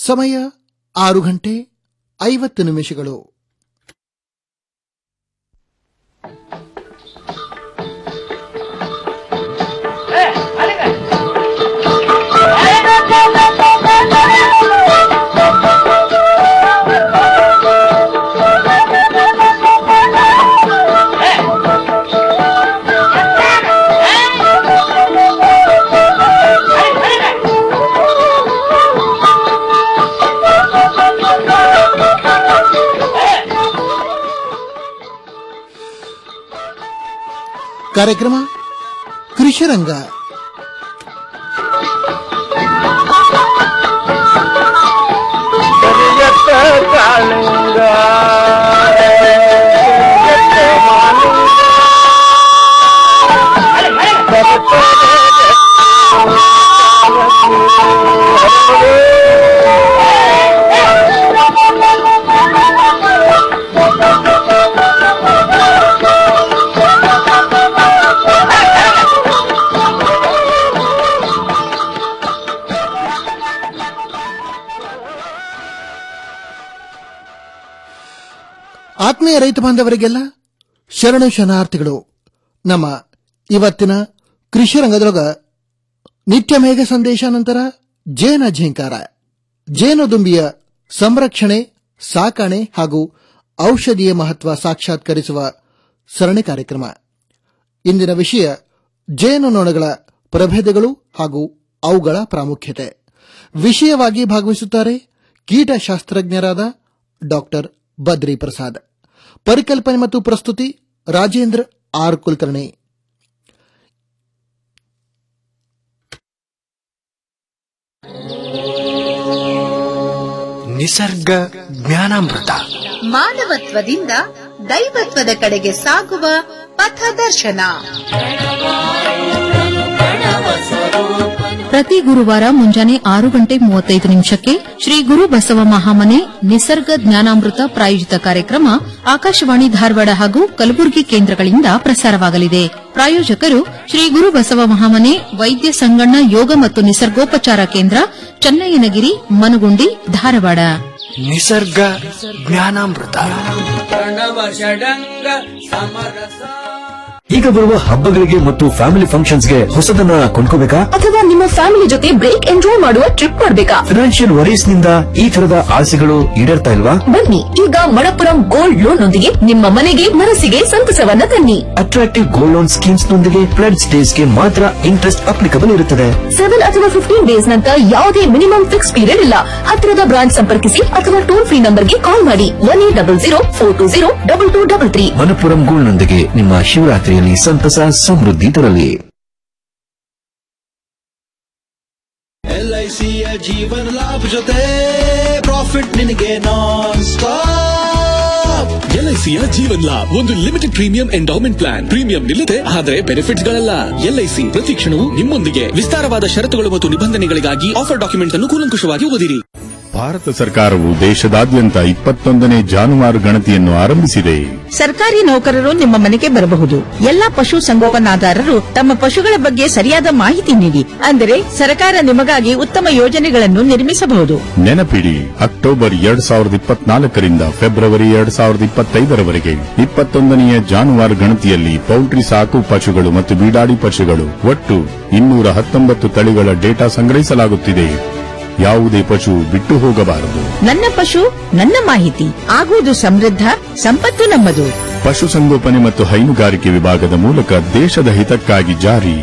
ಸಮಯ ಆರು ಗಂಟೆ ಐವತ್ತು ನಿಮಿಷಗಳು ಕಾರ್ಯಕ್ರಮ ಕೃಷಿರಂಗ ಕರಿಯತ್ತ ಕಾಳಿಂಗ ಕರಿಯತ್ತ ಮಾಲಿಂಗ ಆತ್ಮೀಯ ರೈತ ಬಾಂಧವರಿಗೆಲ್ಲ ಶರಣು ಶರಣಾರ್ಥಿಗಳು ನಮ್ಮ ಇವತ್ತಿನ ಕೃಷಿ ರಂಗದೊಳಗ ನಿತ್ಯ ಮೇಘ ಸಂದೇಶ ನಂತರ ಜೇನ ಝೇಂಕಾರ ಜೇನುದುಂಬಿಯ ಸಂರಕ್ಷಣೆ ಸಾಕಣೆ ಹಾಗೂ ಔಷಧಿಯ ಮಹತ್ವ ಸಾಕ್ಷಾತ್ಕರಿಸುವ ಸರಣಿ ಕಾರ್ಯಕ್ರಮ ಇಂದಿನ ವಿಷಯ ಜೇನುನೊಣಗಳ ಪ್ರಭೇದಗಳು ಹಾಗೂ ಅವುಗಳ ಪ್ರಾಮುಖ್ಯತೆ ವಿಷಯವಾಗಿ ಭಾಗವಹಿಸುತ್ತಾರೆ ಕೀಟಶಾಸ್ತ್ರಜ್ಞರಾದ ಡಾಕ್ಟರ್ ಬದ್ರಿ ಪ್ರಸಾದ್ ಪರಿಕಲ್ಪನೆ ಮತ್ತು ಪ್ರಸ್ತುತಿ ರಾಜೇಂದ್ರ ಆರ್ ಕುಲಕರ್ಣಿ ನಿಸರ್ಗ ಜ್ಞಾನಾಮೃತ ಮಾನವತ್ವದಿಂದ ದೈವತ್ವದ ಕಡೆಗೆ ಸಾಗುವ ಪಥದರ್ಶನ ಪ್ರತಿ ಗುರುವಾರ ಮುಂಜಾನೆ ಆರು ಗಂಟೆ ಮೂವತ್ತೈದು ನಿಮಿಷಕ್ಕೆ ಶ್ರೀ ಗುರು ಬಸವ ಮಹಾಮನೆ ನಿಸರ್ಗ ಜ್ಞಾನಾಮೃತ ಪ್ರಾಯೋಜಿತ ಕಾರ್ಯಕ್ರಮ ಆಕಾಶವಾಣಿ ಧಾರವಾಡ ಹಾಗೂ ಕಲಬುರಗಿ ಕೇಂದ್ರಗಳಿಂದ ಪ್ರಸಾರವಾಗಲಿದೆ ಪ್ರಾಯೋಜಕರು ಶ್ರೀ ಗುರು ಬಸವ ಮಹಾಮನೆ ವೈದ್ಯ ಸಂಗಣ್ಣ ಯೋಗ ಮತ್ತು ನಿಸರ್ಗೋಪಚಾರ ಕೇಂದ್ರ ಚನ್ನಯ್ಯನಗಿರಿ ಮನಗುಂಡಿ ಧಾರವಾಡ ನಿಸರ್ಗ ಜ್ಞಾನಾಮೃತ ಈಗ ಬರುವ ಹಬ್ಬಗಳಿಗೆ ಮತ್ತು ಫ್ಯಾಮಿಲಿ ಫಂಕ್ಷನ್ಸ್ಗೆ ಹೊಸದನ್ನ ಕೊಂಡ್ಕೋಬೇಕಾ ಅಥವಾ ನಿಮ್ಮ ಫ್ಯಾಮಿಲಿ ಜೊತೆ ಬ್ರೇಕ್ ಎಂಜಾಯ್ ಮಾಡುವ ಟ್ರಿಪ್ ಮಾಡ್ಬೇಕಾ ಫಿನಾನ್ಷಿಯಲ್ ವರೀಸ್ ನಿಂದ ಈ ತರದ ಆಸೆಗಳು ಈಡೇರ್ತಾ ಇಲ್ವಾ ಬನ್ನಿ ಈಗ ಮಣಪುರಂ ಗೋಲ್ಡ್ ಲೋನ್ ನೊಂದಿಗೆ ನಿಮ್ಮ ಮನೆಗೆ ಮನಸ್ಸಿಗೆ ಸಂತಸವನ್ನ ತನ್ನಿ ಅಟ್ರಾಕ್ಟಿವ್ ಗೋಲ್ಡ್ ಲೋನ್ ಸ್ಕೀಮ್ಸ್ ನೊಂದಿಗೆ ಫ್ಲಡ್ ಡೇಸ್ ಗೆ ಮಾತ್ರ ಇಂಟ್ರೆಸ್ಟ್ ಅಪ್ಲಿಕಬಲ್ ಇರುತ್ತದೆ ಸೆವೆನ್ ಅಥವಾ ಫಿಫ್ಟೀನ್ ಡೇಸ್ ನಂತರ ಯಾವುದೇ ಮಿನಿಮಮ್ ಫಿಕ್ಸ್ ಪೀರಿಯಡ್ ಇಲ್ಲ ಹತ್ತಿರದ ಬ್ರಾಂಚ್ ಸಂಪರ್ಕಿಸಿ ಅಥವಾ ಟೋಲ್ ಫ್ರೀ ನಂಬರ್ಗೆ ಕಾಲ್ ಮಾಡಿ one eight double zero four two zero double two double three Manappuram gold ನೊಂದಿಗೆ ನಿಮ್ಮ ಶಿವರಾತ್ರಿಯಲ್ಲಿ ಸಂತಸ ಸಮೃದ್ಧಿ ತರಲಿ ಎಲ್ಐಸಿಯ ಜೀವನ ಲಾಭ ಜೊತೆ ಪ್ರಾಫಿಟ್ ನಿನಗೆ ನಾನ್ ಸ್ಟಾಪ್ ಎಲ್ಐಸಿಯ ಜೀವನ್ ಲಾಭ್ ಒಂದು limited premium endowment plan premium ನಿಲ್ಲದೆ ಆದರೆ ಬೆನಿಫಿಟ್ಸ್ ಗಳಲ್ಲ ಎಲ್ಐಸಿ ಪ್ರತಿ ಕ್ಷಣವೂ ನಿಮ್ಮೊಂದಿಗೆ ವಿಸ್ತಾರವಾದ ಷರತ್ತುಗಳು ಮತ್ತು ನಿಬಂಧನೆಗಳಿಗಾಗಿ ಆಫರ್ ಡಾಕ್ಯುಮೆಂಟ್ ಅನ್ನು ಕೂಲಂಕುಷವಾಗಿ ಓದಿರಿ ಭಾರತ ಸರ್ಕಾರವು ದೇಶದಾದ್ಯಂತ ಇಪ್ಪತ್ತೊಂದನೇ ಜಾನುವಾರು ಗಣತಿಯನ್ನು ಆರಂಭಿಸಿದೆ ಸರ್ಕಾರಿ ನೌಕರರು ನಿಮ್ಮ ಮನೆಗೆ ಬರಬಹುದು ಎಲ್ಲಾ ಪಶು ಸಂಗೋಪನಾದಾರರು ತಮ್ಮ ಪಶುಗಳ ಬಗ್ಗೆ ಸರಿಯಾದ ಮಾಹಿತಿ ನೀಡಿ ಅಂದರೆ ಸರ್ಕಾರ ನಿಮಗಾಗಿ ಉತ್ತಮ ಯೋಜನೆಗಳನ್ನು ನಿರ್ಮಿಸಬಹುದು ನೆನಪಿಡಿ ಅಕ್ಟೋಬರ್ ಎರಡ್ ಸಾವಿರದ ಇಪ್ಪತ್ನಾಲ್ಕರಿಂದ ಫೆಬ್ರವರಿ ಎರಡ್ ಸಾವಿರದ ಇಪ್ಪತ್ತೈದರವರೆಗೆ ಇಪ್ಪತ್ತೊಂದನೆಯ ಜಾನುವಾರು ಗಣತಿಯಲ್ಲಿ ಪೌಲ್ಟ್ರಿ ಸಾಕು ಪಶುಗಳು ಮತ್ತು ಬೀಡಾಡಿ ಪಶುಗಳು ಒಟ್ಟು ಇನ್ನೂರ ಹತ್ತೊಂಬತ್ತು ತಳಿಗಳ ಡೇಟಾ ಸಂಗ್ರಹಿಸಲಾಗುತ್ತಿದೆ ಯಾವುದೇ ಪಶು ಬಿಟ್ಟು ಹೋಗಬಾರದು ನನ್ನ ಪಶು ನನ್ನ ಮಾಹಿತಿ ಆಗುವುದು ಸಮೃದ್ಧ ಸಂಪತ್ತು ನಮ್ಮದು ಪಶುಸಂಗೋಪನೆ ಮತ್ತು ಹೈನುಗಾರಿಕೆ ವಿಭಾಗದ ಮೂಲಕ ದೇಶದ ಹಿತಕ್ಕಾಗಿ ಜಾರಿ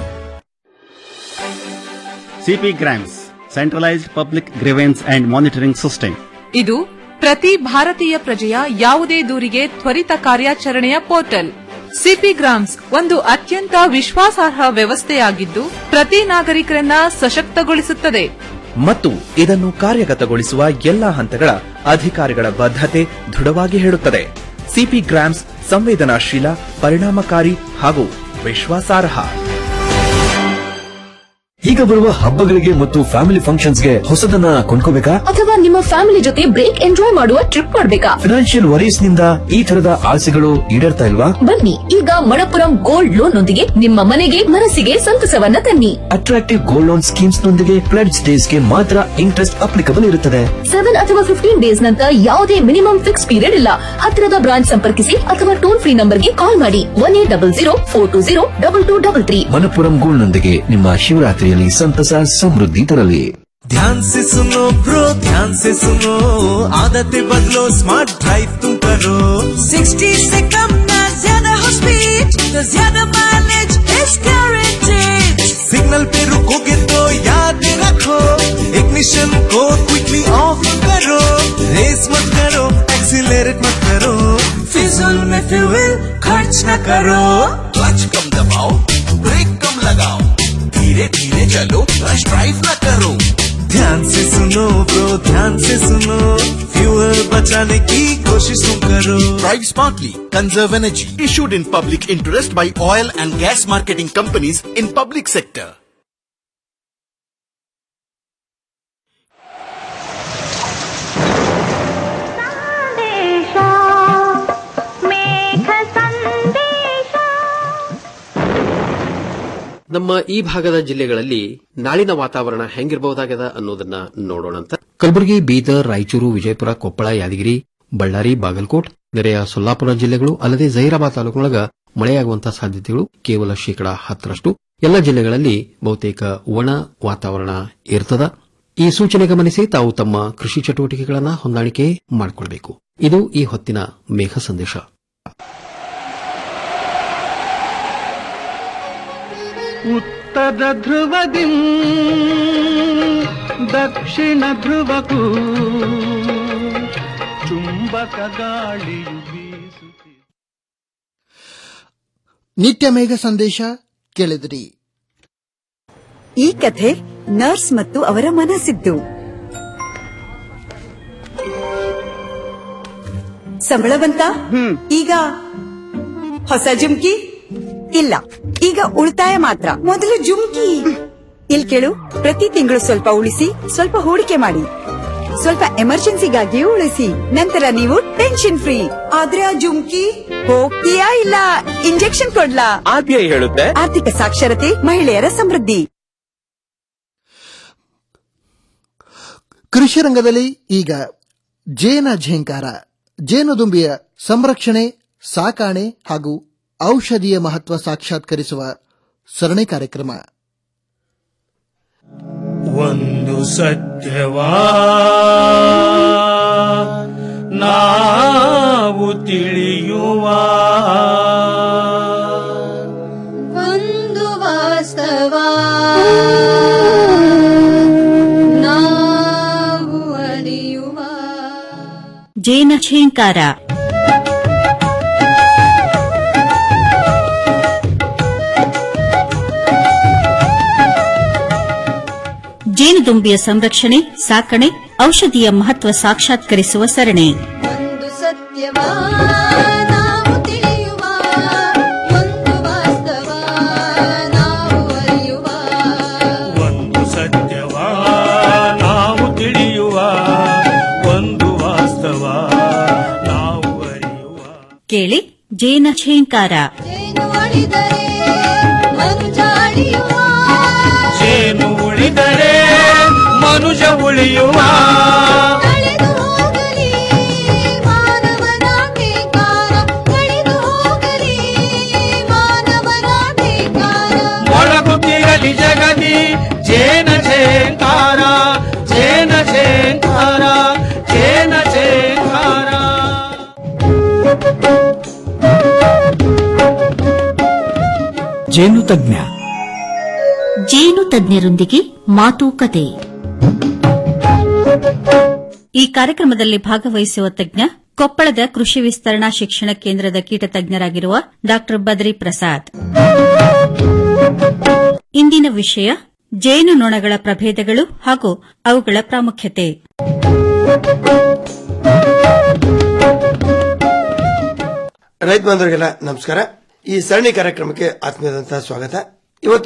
CP GRAMS centralised public grievance and monitoring system ಇದು ಪ್ರತಿ ಭಾರತೀಯ ಪ್ರಜೆಯ ಯಾವುದೇ ದೂರಿಗೆ ತ್ವರಿತ ಕಾರ್ಯಾಚರಣೆಯ ಪೋರ್ಟಲ್ ಸಿಪಿ ಗ್ರಾಮ್ಸ್ ಒಂದು ಅತ್ಯಂತ ವಿಶ್ವಾಸಾರ್ಹ ವ್ಯವಸ್ಥೆಯಾಗಿದ್ದು ಪ್ರತಿ ನಾಗರಿಕರನ್ನ ಸಶಕ್ತಗೊಳಿಸುತ್ತದೆ ಮತ್ತು ಇದನ್ನು ಕಾರ್ಯಗತಗೊಳಿಸುವ ಎಲ್ಲಾ ಹಂತಗಳ ಅಧಿಕಾರಿಗಳ ಬದ್ಧತೆ ದೃಢವಾಗಿ ಹೇಳುತ್ತದೆ ಸಿಪಿ ಗ್ರಾಮ್ಸ್ ಸಂವೇದನಾಶೀಲ ಪರಿಣಾಮಕಾರಿ ಹಾಗೂ ವಿಶ್ವಾಸಾರ್ಹ ಈಗ ಬರುವ ಹಬ್ಬಗಳಿಗೆ ಮತ್ತು ಫ್ಯಾಮಿಲಿ ಫಂಕ್ಷನ್ಸ್ಗೆ ಹೊಸದನ್ನ ಕೊಂಡ್ಕೋಬೇಕಾ ಅಥವಾ ನಿಮ್ಮ ಫ್ಯಾಮಿಲಿ ಜೊತೆ ಬ್ರೇಕ್ ಎಂಜಾಯ್ ಮಾಡುವ ಟ್ರಿಪ್ ಮಾಡ್ಬೇಕಾ ಫಿನಾನ್ಷಿಯಲ್ ವರೀಸ್ ನಿಂದ ಈ ತರದ ಆಸೆಗಳು ಈಡೇರ್ತಾ ಇಲ್ವಾ ಬನ್ನಿ ಈಗ ಮಣಪುರಂ ಗೋಲ್ಡ್ ಲೋನ್ ನೊಂದಿಗೆ ನಿಮ್ಮ ಮನೆಗೆ ಮನಸ್ಸಿಗೆ ಸಂತಸವನ್ನ ತನ್ನಿ ಅಟ್ರಾಕ್ಟಿವ್ ಗೋಲ್ಡ್ ಲೋನ್ ಸ್ಕೀಮ್ಸ್ ನೊಂದಿಗೆ ಪ್ಲೆಡ್ಸ್ ಡೇಸ್ಗೆ ಮಾತ್ರ ಇಂಟ್ರೆಸ್ಟ್ ಅಪ್ಲಿಕಬಲ್ ಇರುತ್ತದೆ ಸೆವೆನ್ ಅಥವಾ ಫಿಫ್ಟೀನ್ ಡೇಸ್ ನಂತರ ಯಾವುದೇ ಮಿನಿಮಮ್ ಫಿಕ್ಸ್ ಪೀರಿಯಡ್ ಇಲ್ಲ ಹತ್ತಿರದ ಬ್ರಾಂಚ್ ಸಂಪರ್ಕಿಸಿ ಅಥವಾ ಟೋಲ್ ಫ್ರೀ ನಂಬರ್ಗೆ ಕಾಲ್ ಮಾಡಿ one eight double zero four two zero double two double three Manappuram gold ನೊಂದಿಗೆ ನಿಮ್ಮ ಶಿವರಾತ್ರಿಯಲ್ಲಿ ಸಂತಸ ಸಮೃದ್ಧಿ ತರಲಿ ध्यान से सुनो ब्रो ध्यान से सुनो आदतें बदलो स्मार्ट ड्राइव तुम करो 60 से कम ना ज्यादा हो स्पीड तो ज्यादा माइलेज इज गारंटेड सिग्नल पे रुकोगे तो याद रखो इग्निशन को क्विकली ऑफ करो रेस मत करो एक्सीलरेट मत करो फिजूल में फ्यूल खर्च न करो क्लच कम दबाओ ब्रेक कम लगाओ धीरे धीरे चलो रश ड्राइव न करो ध्यान से सुनो ब्रो ध्यान से सुनो फ्यूअल बचाने की कोशिश तुम करो Drive smartly. Conserve energy. Issued in public interest by oil and gas marketing companies in public sector. ನಮ್ಮ ಈ ಭಾಗದ ಜಿಲ್ಲೆಗಳಲ್ಲಿ ನಾಳಿನ ವಾತಾವರಣ ಹೆಂಗಿರಬಹುದಾಗದ ಅನ್ನೋದನ್ನ ನೋಡೋಣ ಅಂತ ಕಲಬುರಗಿ ಬೀದರ್ ರಾಯಚೂರು ವಿಜಯಪುರ ಕೊಪ್ಪಳ ಯಾದಗಿರಿ ಬಳ್ಳಾರಿ ಬಾಗಲಕೋಟ್ ನೆರೆಯ ಸೊಲ್ಲಾಪುರ ಜಿಲ್ಲೆಗಳು ಅಲ್ಲದೆ ಜಹೀರಾಬಾದ್ ತಾಲೂಕಿನೊಳಗ ಮಳೆಯಾಗುವಂತಹ ಸಾಧ್ಯತೆಗಳು ಕೇವಲ ಶೇಕಡಾ ಹತ್ತರಷ್ಟು ಎಲ್ಲ ಜಿಲ್ಲೆಗಳಲ್ಲಿ ಬಹುತೇಕ ಒಣ ವಾತಾವರಣ ಇರ್ತದ ಈ ಸೂಚನೆ ಗಮನಿಸಿ ತಾವು ತಮ್ಮ ಕೃಷಿ ಚಟುವಟಿಕೆಗಳನ್ನು ಹೊಂದಾಣಿಕೆ ಮಾಡಿಕೊಳ್ಳಬೇಕು ಇದು ಈ ಹೊತ್ತಿನ ಮೇಘ ಸಂದೇಶ ಉತ್ತರ ಧ್ರುವದಿ ದಕ್ಷಿಣ ಧ್ರುವಕ್ಕೂ ಚುಂಬಕ ಗಾಳಿಯು ಬೀಸುತ್ತಿದೆ ನಿತ್ಯ ಮೇಘ ಸಂದೇಶ ಕೇಳಿದ್ರಿ ಈ ಕಥೆ ನರ್ಸ್ ಮತ್ತು ಅವರ ಮನಸ್ಸಿದ್ದು ಸಂಬಳ ಬಂತ ಈಗ ಹೊಸ ಜುಮ್ಕಿ ಇಲ್ಲ ಈಗ ಉಳಿತಾಯ ಮಾತ್ರ ಮೊದಲು ಜುಮ್ಕಿ ಇಲ್ ಕೇಳು ಪ್ರತಿ ತಿಂಗಳು ಸ್ವಲ್ಪ ಉಳಿಸಿ ಸ್ವಲ್ಪ ಹೂಡಿಕೆ ಮಾಡಿ ಸ್ವಲ್ಪ ಎಮರ್ಜೆನ್ಸಿಗಾಗಿಯೂ ಉಳಿಸಿ ನಂತರ ನೀವು ಟೆನ್ಷನ್ ಫ್ರೀ ಆದ್ರೆ ಆ ಜುಮ್ಕಿ ಹೋಗ್ತೀಯಾ ಇಲ್ಲ ಇಂಜೆಕ್ಷನ್ ಕೊಡ್ಲಾ ಆರ್ಬಿಐ ಹೇಳುತ್ತೆ ಆರ್ಥಿಕ ಸಾಕ್ಷರತೆ ಮಹಿಳೆಯರ ಸಮೃದ್ಧಿ ಕೃಷಿ ರಂಗದಲ್ಲಿ ಈಗ ಜೇನ ಝೇಂಕಾರ ಜೇನುದುಂಬಿಯ ಸಂರಕ್ಷಣೆ ಸಾಕಾಣೆ ಹಾಗೂ ಔಷಧಿಯ ಮಹತ್ವ ಸಾಕ್ಷಾತ್ಕರಿಸುವ ಸರಣಿ ಕಾರ್ಯಕ್ರಮ ಒಂದು ಸತ್ಯವಾ ನಾವು ತಿಳಿಯುವ ಒಂದು ವಾಸ್ತವ ನಾವು ಅರಿಯುವ ಜೇನ ಝೇಂಕಾರ ಜೇನುದುಂಬಿಯ ಸಂರಕ್ಷಣೆ ಸಾಕಣೆ ಔಷಧಿಯ ಮಹತ್ವ ಸಾಕ್ಷಾತ್ಕರಿಸುವ ಸರಣಿ ಒಂದು ಸತ್ಯವ ನಾವು ತಿಳಿಯುವ ಒಂದು ವಾಸ್ತವ ನಾವು ಅರಿಯುವ ಒಂದು ಸತ್ಯವಾ ನಾವು ತಿಳಿಯುವ ಒಂದು ವಾಸ್ತವ ನಾವು ಅರಿಯುವ ಕೇಳಿ ಜೇನ ಝೇಂಕಾರ ಜೇನು ಅಳಿದರೆ ಮನುಜ ಅಳಿಯುವ ಜೇನು ಉಳಿದರೆ ಮನುಜ ಉಳಿಯುವ ಕಳೆದು ಹೋಗಲಿ ಮಾನವನಾಧಿಕಾರ ಕಳೆದು ಹೋಗಲಿ ಮಾನವನಾಧಿಕಾರ ಮೊಳಗುತ್ತಿರಲಿ ಜಗದಿ ಜೇನ ಝೇಂಕಾರ ಜೇನ ಝೇಂಕಾರ ಜೇನ ಝೇಂಕಾರ ಜೇನು ತಜ್ಞ ಜೇನು ತಜ್ಞರೊಂದಿಗೆ ಮಾತುಕತೆ ಈ ಕಾರ್ಯಕ್ರಮದಲ್ಲಿ ಭಾಗವಹಿಸುವ ತಜ್ಞ ಕೊಪ್ಪಳದ ಕೃಷಿ ವಿಸ್ತರಣಾ ಶಿಕ್ಷಣ ಕೇಂದ್ರದ ಕೀಟ ತಜ್ಞರಾಗಿರುವ ಡಾ ಬದ್ರಿ ಪ್ರಸಾದ್ ಇಂದಿನ ವಿಷಯ ಜೇನು ನೊಣಗಳ ಪ್ರಭೇದಗಳು ಹಾಗೂ ಅವುಗಳ ಪ್ರಾಮುಖ್ಯತೆ ರೈತ ಬಾಂಧವರಿಗೆಲ್ಲ ನಮಸ್ಕಾರ ಈ ಸರಣಿ ಕಾರ್ಯಕ್ರಮಕ್ಕೆ ಆತ್ಮೀಯದಂತಹ ಸ್ವಾಗತ ಇವತ್ತು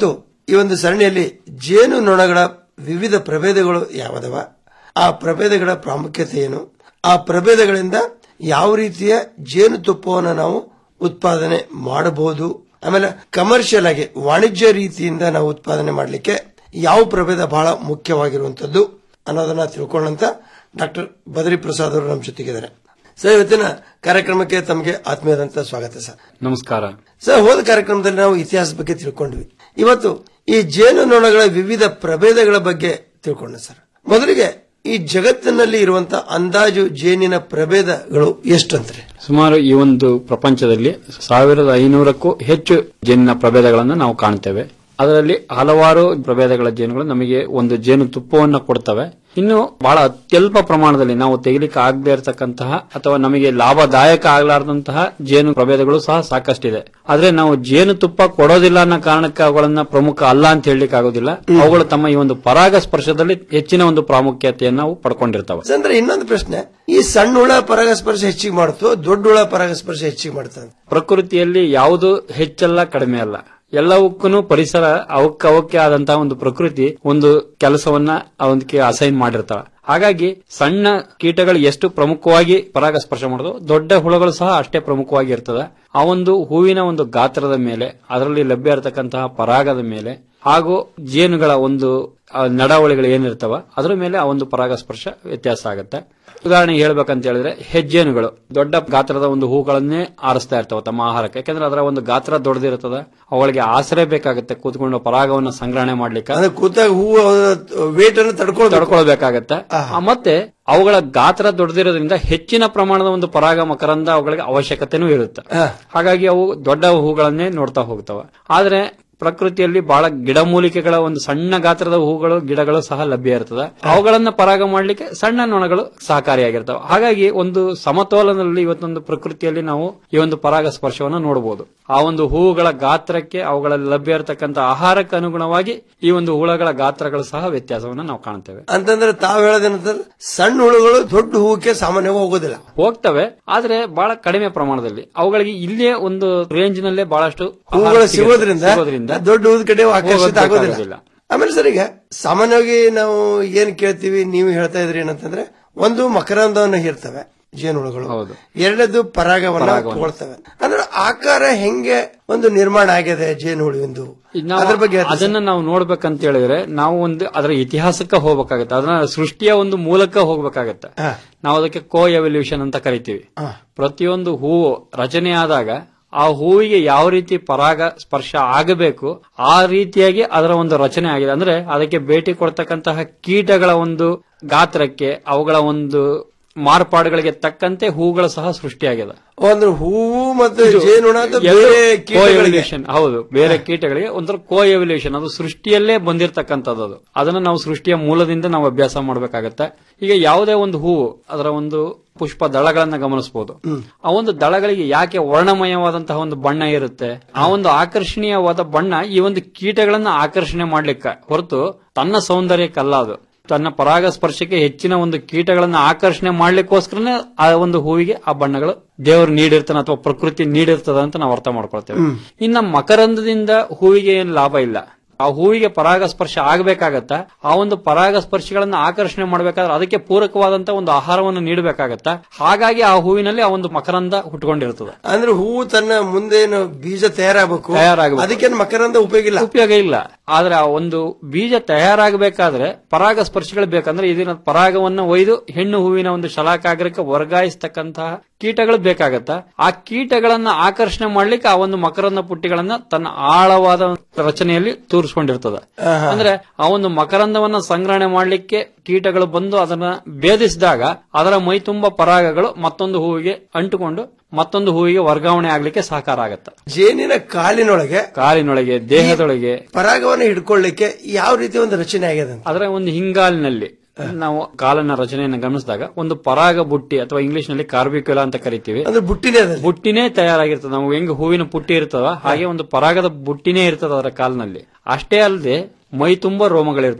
ಈ ಒಂದು ಸರಣಿಯಲ್ಲಿ ಜೇನು ನೊಣಗಳ ವಿವಿಧ ಪ್ರಭೇದಗಳು ಯಾವದವ ಆ ಪ್ರಭೇದಗಳ ಪ್ರಾಮುಖ್ಯತೆ ಏನು ಆ ಪ್ರಭೇದಗಳಿಂದ ಯಾವ ರೀತಿಯ ಜೇನುತುಪ್ಪವನ್ನು ನಾವು ಉತ್ಪಾದನೆ ಮಾಡಬಹುದು ಆಮೇಲೆ ಕಮರ್ಷಿಯಲ್ ಆಗಿ ವಾಣಿಜ್ಯ ರೀತಿಯಿಂದ ನಾವು ಉತ್ಪಾದನೆ ಮಾಡಲಿಕ್ಕೆ ಯಾವ ಪ್ರಭೇದ ಬಹಳ ಮುಖ್ಯವಾಗಿರುವಂತದ್ದು ಅನ್ನೋದನ್ನ ತಿಳ್ಕೊಳ್ಳಂತ ಡಾಕ್ಟರ್ ಬದ್ರಿ ಪ್ರಸಾದ್ ಅವರು ನಮ್ಮ ಜೊತೆಗಿದ್ದಾರೆ ಸರ್ ಇವತ್ತಿನ ಕಾರ್ಯಕ್ರಮಕ್ಕೆ ತಮಗೆ ಆತ್ಮೀಯದಂತ ಸ್ವಾಗತ ಸರ್ ನಮಸ್ಕಾರ ಸರ್ ಹೋದ ಕಾರ್ಯಕ್ರಮದಲ್ಲಿ ನಾವು ಇತಿಹಾಸ ಬಗ್ಗೆ ತಿಳ್ಕೊಂಡ್ವಿ ಇವತ್ತು ಈ ಜೇನು ನೊಣಗಳ ವಿವಿಧ ಪ್ರಭೇದಗಳ ಬಗ್ಗೆ ತಿಳ್ಕೊಂಡ ಸರ್ ಮೊದಲಿಗೆ ಈ ಜಗತ್ತಿನಲ್ಲಿ ಇರುವಂತಹ ಅಂದಾಜು ಜೇನಿನ ಪ್ರಭೇದಗಳು ಎಷ್ಟಂತ್ರಿ ಸುಮಾರು ಈ ಒಂದು ಪ್ರಪಂಚದಲ್ಲಿ ಸಾವಿರದ ಐನೂರಕ್ಕೂ ಹೆಚ್ಚು ಜೇನಿನ ಪ್ರಭೇದಗಳನ್ನು ನಾವು ಕಾಣ್ತೇವೆ ಅದರಲ್ಲಿ ಹಲವಾರು ಪ್ರಭೇದಗಳ ಜೇನುಗಳು ನಮಗೆ ಒಂದು ಜೇನು ತುಪ್ಪವನ್ನು ಕೊಡ್ತವೆ ಇನ್ನು ಬಹಳ ಅತ್ಯಲ್ಪ ಪ್ರಮಾಣದಲ್ಲಿ ನಾವು ತೆಗಿಲಿಕ್ಕೆ ಆಗದೆ ಇರತಕ್ಕಂತಹ ಅಥವಾ ನಮಗೆ ಲಾಭದಾಯಕ ಆಗಲಾರದಂತಹ ಜೇನು ಪ್ರಭೇದಗಳು ಸಹ ಸಾಕಷ್ಟಿದೆ ಆದ್ರೆ ನಾವು ಜೇನು ತುಪ್ಪ ಕೊಡೋದಿಲ್ಲ ಅನ್ನೋ ಕಾರಣಕ್ಕೆ ಅವುಗಳನ್ನ ಪ್ರಮುಖ ಅಲ್ಲ ಅಂತ ಹೇಳಲಿಕ್ಕೆ ಆಗೋದಿಲ್ಲ ಅವುಗಳು ತಮ್ಮ ಈ ಒಂದು ಪರಾಗ ಸ್ಪರ್ಶದಲ್ಲಿ ಹೆಚ್ಚಿನ ಒಂದು ಪ್ರಾಮುಖ್ಯತೆಯನ್ನು ನಾವು ಪಡ್ಕೊಂಡಿರ್ತವೆ ಅಂದ್ರೆ ಇನ್ನೊಂದು ಪ್ರಶ್ನೆ ಈ ಸಣ್ಣ ಹುಳ ಪರಾಗಸ್ಪರ್ಶ ಹೆಚ್ಚಿಗೆ ಮಾಡುತ್ತೋ ದೊಡ್ಡ ಹುಳ ಪರಾಗಸ್ಪರ್ಶ ಹೆಚ್ಚಿಗೆ ಮಾಡ್ತದೆ ಪ್ರಕೃತಿಯಲ್ಲಿ ಯಾವುದು ಹೆಚ್ಚಲ್ಲ ಕಡಿಮೆ ಅಲ್ಲ ಎಲ್ಲವಕ್ಕೂ ಪರಿಸರ ಅವಕ್ಕೆ ಅವಕ್ಕೆ ಆದಂತಹ ಒಂದು ಪ್ರಕೃತಿ ಒಂದು ಕೆಲಸವನ್ನ ಅವಕ್ಕೆ ಅಸೈನ್ ಮಾಡಿರ್ತಾವ ಹಾಗಾಗಿ ಸಣ್ಣ ಕೀಟಗಳು ಎಷ್ಟು ಪ್ರಮುಖವಾಗಿ ಪರಾಗಸ್ಪರ್ಶ ಮಾಡೋದು ದೊಡ್ಡ ಹುಳುಗಳು ಸಹ ಅಷ್ಟೇ ಪ್ರಮುಖವಾಗಿ ಇರ್ತದೆ ಆ ಒಂದು ಹೂವಿನ ಒಂದು ಗಾತ್ರದ ಮೇಲೆ ಅದರಲ್ಲಿ ಲಭ್ಯ ಇರತಕ್ಕಂತಹ ಪರಾಗದ ಮೇಲೆ ಹಾಗೂ ಜೇನುಗಳ ಒಂದು ಆ, ನಡಾವಳಿಗಳು ಏನಿರ್ತಾವ ಅದರ ಮೇಲೆ ಆ ಒಂದು ಪರಾಗಸ್ಪರ್ಶ ವ್ಯತ್ಯಾಸ ಆಗುತ್ತೆ ಉದಾಹರಣೆಗೆ ಹೇಳ್ಬೇಕಂತ ಹೇಳಿದ್ರೆ ಹೆಜ್ಜೇನುಗಳು ದೊಡ್ಡ ಗಾತ್ರದ ಒಂದು ಹೂಗಳನ್ನೇ ಆರಿಸ್ತಾ ಇರ್ತಾವ ತಮ್ಮ ಆಹಾರಕ್ಕೆ ಯಾಕಂದ್ರೆ ಅದರ ಒಂದು ಗಾತ್ರ ದೊಡ್ಡದಿರ್ತದ ಅವುಗಳಿಗೆ ಆಸರೆ ಬೇಕಾಗುತ್ತೆ ಕೂತ್ಕೊಂಡು ಪರಾಗವನ್ನು ಸಂಗ್ರಹಣೆ ಮಾಡ್ಲಿಕ್ಕೆ ಅಂದ್ರೆ ಕೂತಾಗ ಹೂವು ವೇಟ್ ಅನ್ನು ತಡ್ಕೊಳ್ಬೇಕು ತಡ್ಕೊಳ್ಬೇಕಾಗತ್ತೆ ಆ, ಮತ್ತೆ ಅವುಗಳ ಗಾತ್ರ ದೊಡ್ಡದಿರೋದ್ರಿಂದ ಹೆಚ್ಚಿನ ಪ್ರಮಾಣದ ಒಂದು ಪರಾಗ ಮಕರಂದ ಅವುಗಳಿಗೆ ಅವಶ್ಯಕತೆನೂ ಇರುತ್ತೆ ಹಾಗಾಗಿ ಅವು ದೊಡ್ಡ ಹೂಗಳನ್ನೇ ನೋಡ್ತಾ ಹೋಗ್ತಾವ ಆದ್ರೆ ಪ್ರಕೃತಿಯಲ್ಲಿ ಬಹಳ ಗಿಡಮೂಲಿಕೆಗಳ ಒಂದು ಸಣ್ಣ ಗಾತ್ರದ ಹೂಗಳು ಗಿಡಗಳು ಸಹ ಲಭ್ಯ ಇರ್ತದೆ ಅವುಗಳನ್ನ ಪರಾಗ ಮಾಡ್ಲಿಕ್ಕೆ ಸಣ್ಣ ನೊಣಗಳು ಸಹಕಾರಿಯಾಗಿರ್ತವೆ ಹಾಗಾಗಿ ಒಂದು ಸಮತೋಲನದಲ್ಲಿ ಇವತ್ತೊಂದು ಪ್ರಕೃತಿಯಲ್ಲಿ ನಾವು ಈ ಒಂದು ಪರಾಗ ಸ್ಪರ್ಶವನ್ನು ನೋಡಬಹುದು ಆ ಒಂದು ಹೂವುಗಳ ಗಾತ್ರಕ್ಕೆ ಅವುಗಳಲ್ಲಿ ಲಭ್ಯ ಇರತಕ್ಕಂತ ಆಹಾರಕ್ಕೆ ಅನುಗುಣವಾಗಿ ಈ ಒಂದು ಹುಳಗಳ ಗಾತ್ರಗಳು ಸಹ ವ್ಯತ್ಯಾಸವನ್ನು ನಾವು ಕಾಣ್ತೇವೆ ಅಂತಂದ್ರೆ ತಾವ್ ಹೇಳೋದೇನಂತಂದ್ರೆ ಸಣ್ಣ ಹುಳುಗಳು ದೊಡ್ಡ ಹೂವಕ್ಕೆ ಸಾಮಾನ್ಯವಾಗಿ ಹೋಗೋದಿಲ್ಲ ಹೋಗ್ತವೆ ಆದ್ರೆ ಬಹಳ ಕಡಿಮೆ ಪ್ರಮಾಣದಲ್ಲಿ ಅವುಗಳಿಗೆ ಇಲ್ಲೇ ಒಂದು ರೇಂಜ್ ನಲ್ಲೇ ಬಹಳಷ್ಟು ಆಹಾರ ಹೂಗಳು ಸಿಗುತ್ತೆ. ಸಿಗೋದ್ರಿಂದ ಸಿಗೋದ್ರಿಂದ ದೊಡ್ಡ ಹೂದ ಕಡೆ ಆಕರ್ಷಿತ ಆಗೋದಿಲ್ಲ ಹೋಗೋದಕ್ಕಾಗೋದಿಲ್ಲ. ಆಮೇಲೆ ಸರ್ ಈಗ ಸಾಮಾನ್ಯವಾಗಿ ನಾವು ಏನ್ ಕೇಳ್ತೀವಿ ನೀವು ಹೇಳ್ತಾ ಇದ್ರಿ ಏನಂತಂದ್ರೆ ಒಂದು ಮಕರಂದವನ್ನು ಹೀರ್ತವೆ ಜೇನುಹುಳುಗಳು ಎರಡನೇದು ಪರಾಗವನ್ನ ಪರಾಗವನ್ನ. ತಗೊಳ್ತವೆ ಅಂದ್ರೆ ಆಕಾರ ಹೆಂಗೆ ಒಂದು ನಿರ್ಮಾಣ ಆಗಿದೆ ಜೇನುಹುಳುವಿಂದು ಈಗ ನಾವು ಅದ್ರ ಬಗ್ಗೆ ಹೇಳ್ತೀರಾ ಅದನ್ನ ನಾವು ನೋಡ್ಬೇಕಂತ ಹೇಳಿದ್ರೆ ನಾವು ಒಂದು ಅದರ ಇತಿಹಾಸಕ್ಕೆ ಹೋಗ್ಬೇಕಾಗತ್ತೆ ಅದನ್ನ ಸೃಷ್ಟಿಯ ಒಂದು ಮೂಲಕ ಹೋಗ್ಬೇಕಾಗತ್ತೆ ನಾವು ಅದಕ್ಕೆ ಕೋ ಎವಲ್ಯೂಷನ್ ಅಂತ ಕರಿತೀವಿ ಪ್ರತಿಯೊಂದು ಹೂವು ರಚನೆ ಆದಾಗ ಆ ಹೂವಿಗೆ ಯಾವ ರೀತಿ ಪರಾಗ ಸ್ಪರ್ಶ ಆಗಬೇಕು ಆ ರೀತಿಯಾಗಿ ಅದರ ಒಂದು ರಚನೆ ಆಗಿದೆ ಅಂದ್ರೆ ಅದಕ್ಕೆ ಭೇಟಿ ಕೊಡ್ತಕ್ಕಂತಹ ಕೀಟಗಳ ಒಂದು ಗಾತ್ರಕ್ಕೆ ಅವುಗಳ ಒಂದು ಮಾರ್ಪಾಡುಗಳಿಗೆ ತಕ್ಕಂತೆ ಹೂಗಳು ಸಹ ಸೃಷ್ಟಿಯಾಗಿದೆ ಒಂದು ಹೂವು ಮತ್ತು ಇದು ಜೇನುಹುಳ ಅಂತ ಎರಡು ಬೇರೆ ಕೀಟಗಳಿಗೆ co-evolution, ಹೌದು ಬೇರೆ ಕೀಟಗಳಿಗೆ ಒಂಥರ ಕೋ ಎವಲ್ಯೂಷನ್ ಅದು ಸೃಷ್ಟಿಯಲ್ಲೇ ಬಂದಿರತಕ್ಕಂಥದ್ದು ಅದು ಅದನ್ನ ನಾವು ಸೃಷ್ಟಿಯ ಮೂಲದಿಂದ ನಾವು ಅಭ್ಯಾಸ ಮಾಡಬೇಕಾಗತ್ತೆ ಈಗ ಯಾವುದೇ ಒಂದು ಹೂವು ಅದರ ಒಂದು ಪುಷ್ಪ ದಳಗಳನ್ನ ಗಮನಿಸಬಹುದು ಆ ಒಂದು ದಳಗಳಿಗೆ ಯಾಕೆ ವರ್ಣಮಯವಾದಂತಹ ಒಂದು ಬಣ್ಣ ಇರುತ್ತೆ ಆ ಒಂದು ಆಕರ್ಷಣೀಯವಾದ ಬಣ್ಣ ಈ ಒಂದು ಕೀಟಗಳನ್ನ ಆಕರ್ಷಣೆ ಮಾಡ್ಲಿಕ್ಕೆ ಹೊರತು ತನ್ನ ಸೌಂದರ್ಯಕ್ಕಲ್ಲ ಅದು ತನ್ನ ಪರಾಗ ಸ್ಪರ್ಶಕ್ಕೆ ಹೆಚ್ಚಿನ ಒಂದು ಕೀಟಗಳನ್ನ ಆಕರ್ಷಣೆ ಮಾಡ್ಲಿಕ್ಕೋಸ್ಕರನೇ ಆ ಒಂದು ಹೂವಿಗೆ ಆ ಬಣ್ಣಗಳು ದೇವರು ನೀಡಿರ್ತಾನೆ ಅಥವಾ ಪ್ರಕೃತಿ ನೀಡಿರ್ತದ ಅಂತ ನಾವು ಅರ್ಥ ಮಾಡ್ಕೊಳ್ತೇವೆ ಹ್ಮ್. ಇನ್ನ ಮಕರಂದದಿಂದ ಹೂವಿಗೆ ಏನು ಲಾಭ ಇಲ್ಲ ಆ ಹೂವಿಗೆ ಪರಾಗ ಸ್ಪರ್ಶ ಆಗಬೇಕಾಗತ್ತ ಆ ಒಂದು ಪರಾಗ ಸ್ಪರ್ಶಗಳನ್ನ ಆಕರ್ಷಣೆ ಮಾಡಬೇಕಾದ್ರೆ ಅದಕ್ಕೆ ಪೂರಕವಾದಂತ ಒಂದು ಆಹಾರವನ್ನು ನೀಡಬೇಕಾಗತ್ತ ಹಾಗಾಗಿ ಆ ಹೂವಿನಲ್ಲಿ ಆ ಒಂದು ಮಕರಂದ ಹುಟ್ಕೊಂಡಿರ್ತದೆ ಅಂದ್ರೆ ಹೂವು ತನ್ನ ಮುಂದೇನು ಬೀಜ ತಯಾರಾಗಬೇಕು ತಯಾರಾಗ್ಬೇಕು. ಅದಕ್ಕೇನು ಮಕರಂದ ಉಪಯೋಗ ಇಲ್ಲ ಉಪಯೋಗ ಇಲ್ಲ ಆದ್ರೆ ಆ ಒಂದು ಬೀಜ ತಯಾರಾಗಬೇಕಾದ್ರೆ ಪರಾಗ ಸ್ಪರ್ಶಗಳು ಬೇಕಂದ್ರೆ ಇದನ್ನ ಪರಾಗವನ್ನ ಒಯ್ದು ಹೆಣ್ಣು ಹೂವಿನ ಒಂದು ಶಲಾಕಾಗ್ರಕ್ಕೆ ವರ್ಗಾಯಿಸ್ತಕ್ಕಂತಹ ಕೀಟಗಳು ಬೇಕಾಗತ್ತ ಆ ಕೀಟಗಳನ್ನ ಆಕರ್ಷಣೆ ಮಾಡ್ಲಿಕ್ಕೆ ಆ ಒಂದು ಮಕರಂದ ಪುಟ್ಟಿಗಳನ್ನ ತನ್ನ ಆಳವಾದ ರಚನೆಯಲ್ಲಿ ತೂರಿಸ್ಕೊಂಡಿರ್ತದೆ ಅಂದ್ರೆ ಆ ಒಂದು ಮಕರಂದವನ್ನ ಸಂಗ್ರಹಣೆ ಮಾಡ್ಲಿಕ್ಕೆ ಕೀಟಗಳು ಬಂದು ಅದನ್ನ ಭೇದಿಸಿದಾಗ ಅದರ ಮೈ ತುಂಬ ಪರಾಗಗಳು ಮತ್ತೊಂದು ಹೂವಿಗೆ ಅಂಟುಕೊಂಡು ಮತ್ತೊಂದು ಹೂವಿಗೆ ವರ್ಗಾವಣೆ ಆಗ್ಲಿಕ್ಕೆ ಸಹಕಾರ ಆಗತ್ತೆ ಜೇನಿನ ಕಾಲಿನೊಳಗೆ ಕಾಲಿನೊಳಗೆ ದೇಹದೊಳಗೆ ಪರಾಗವನ್ನು ಹಿಡ್ಕೊಳ್ಳಿಕ್ಕೆ ಯಾವ ರೀತಿ ಒಂದು ರಚನೆ ಆಗಿದೆ ಅಂತ ಅದರ ಒಂದು ಹಿಂಗಾಲಿನಲ್ಲಿ ನಾವು ಕಾಲನ ರಚನೆಯನ್ನು ಗಮನಿಸಿದಾಗ ಒಂದು ಪರಾಗ ಬುಟ್ಟಿ ಅಥವಾ ಇಂಗ್ಲಿಷ್ ನಲ್ಲಿ ಕಾರ್ಬಿಕ್ಯುಲ ಅಂತ ಕರಿತೀವಿ ಅಂದ್ರೆ ಬುಟ್ಟಿನೇ ಬುಟ್ಟಿನೇ ತಯಾರಾಗಿರ್ತದೆ ನಾವು ಹೆಂಗ್ ಹೂವಿನ ಪುಟ್ಟಿ ಇರ್ತದ ಹಾಗೆ ಒಂದು ಪರಾಗದ ಬುಟ್ಟಿನೇ ಇರ್ತದ ಅದರ ಕಾಲಿನಲ್ಲಿ ಅಷ್ಟೇ ಅಲ್ಲದೆ ಮೈ ತುಂಬಾ ರೋಮಗಳಿರ್ತಾವ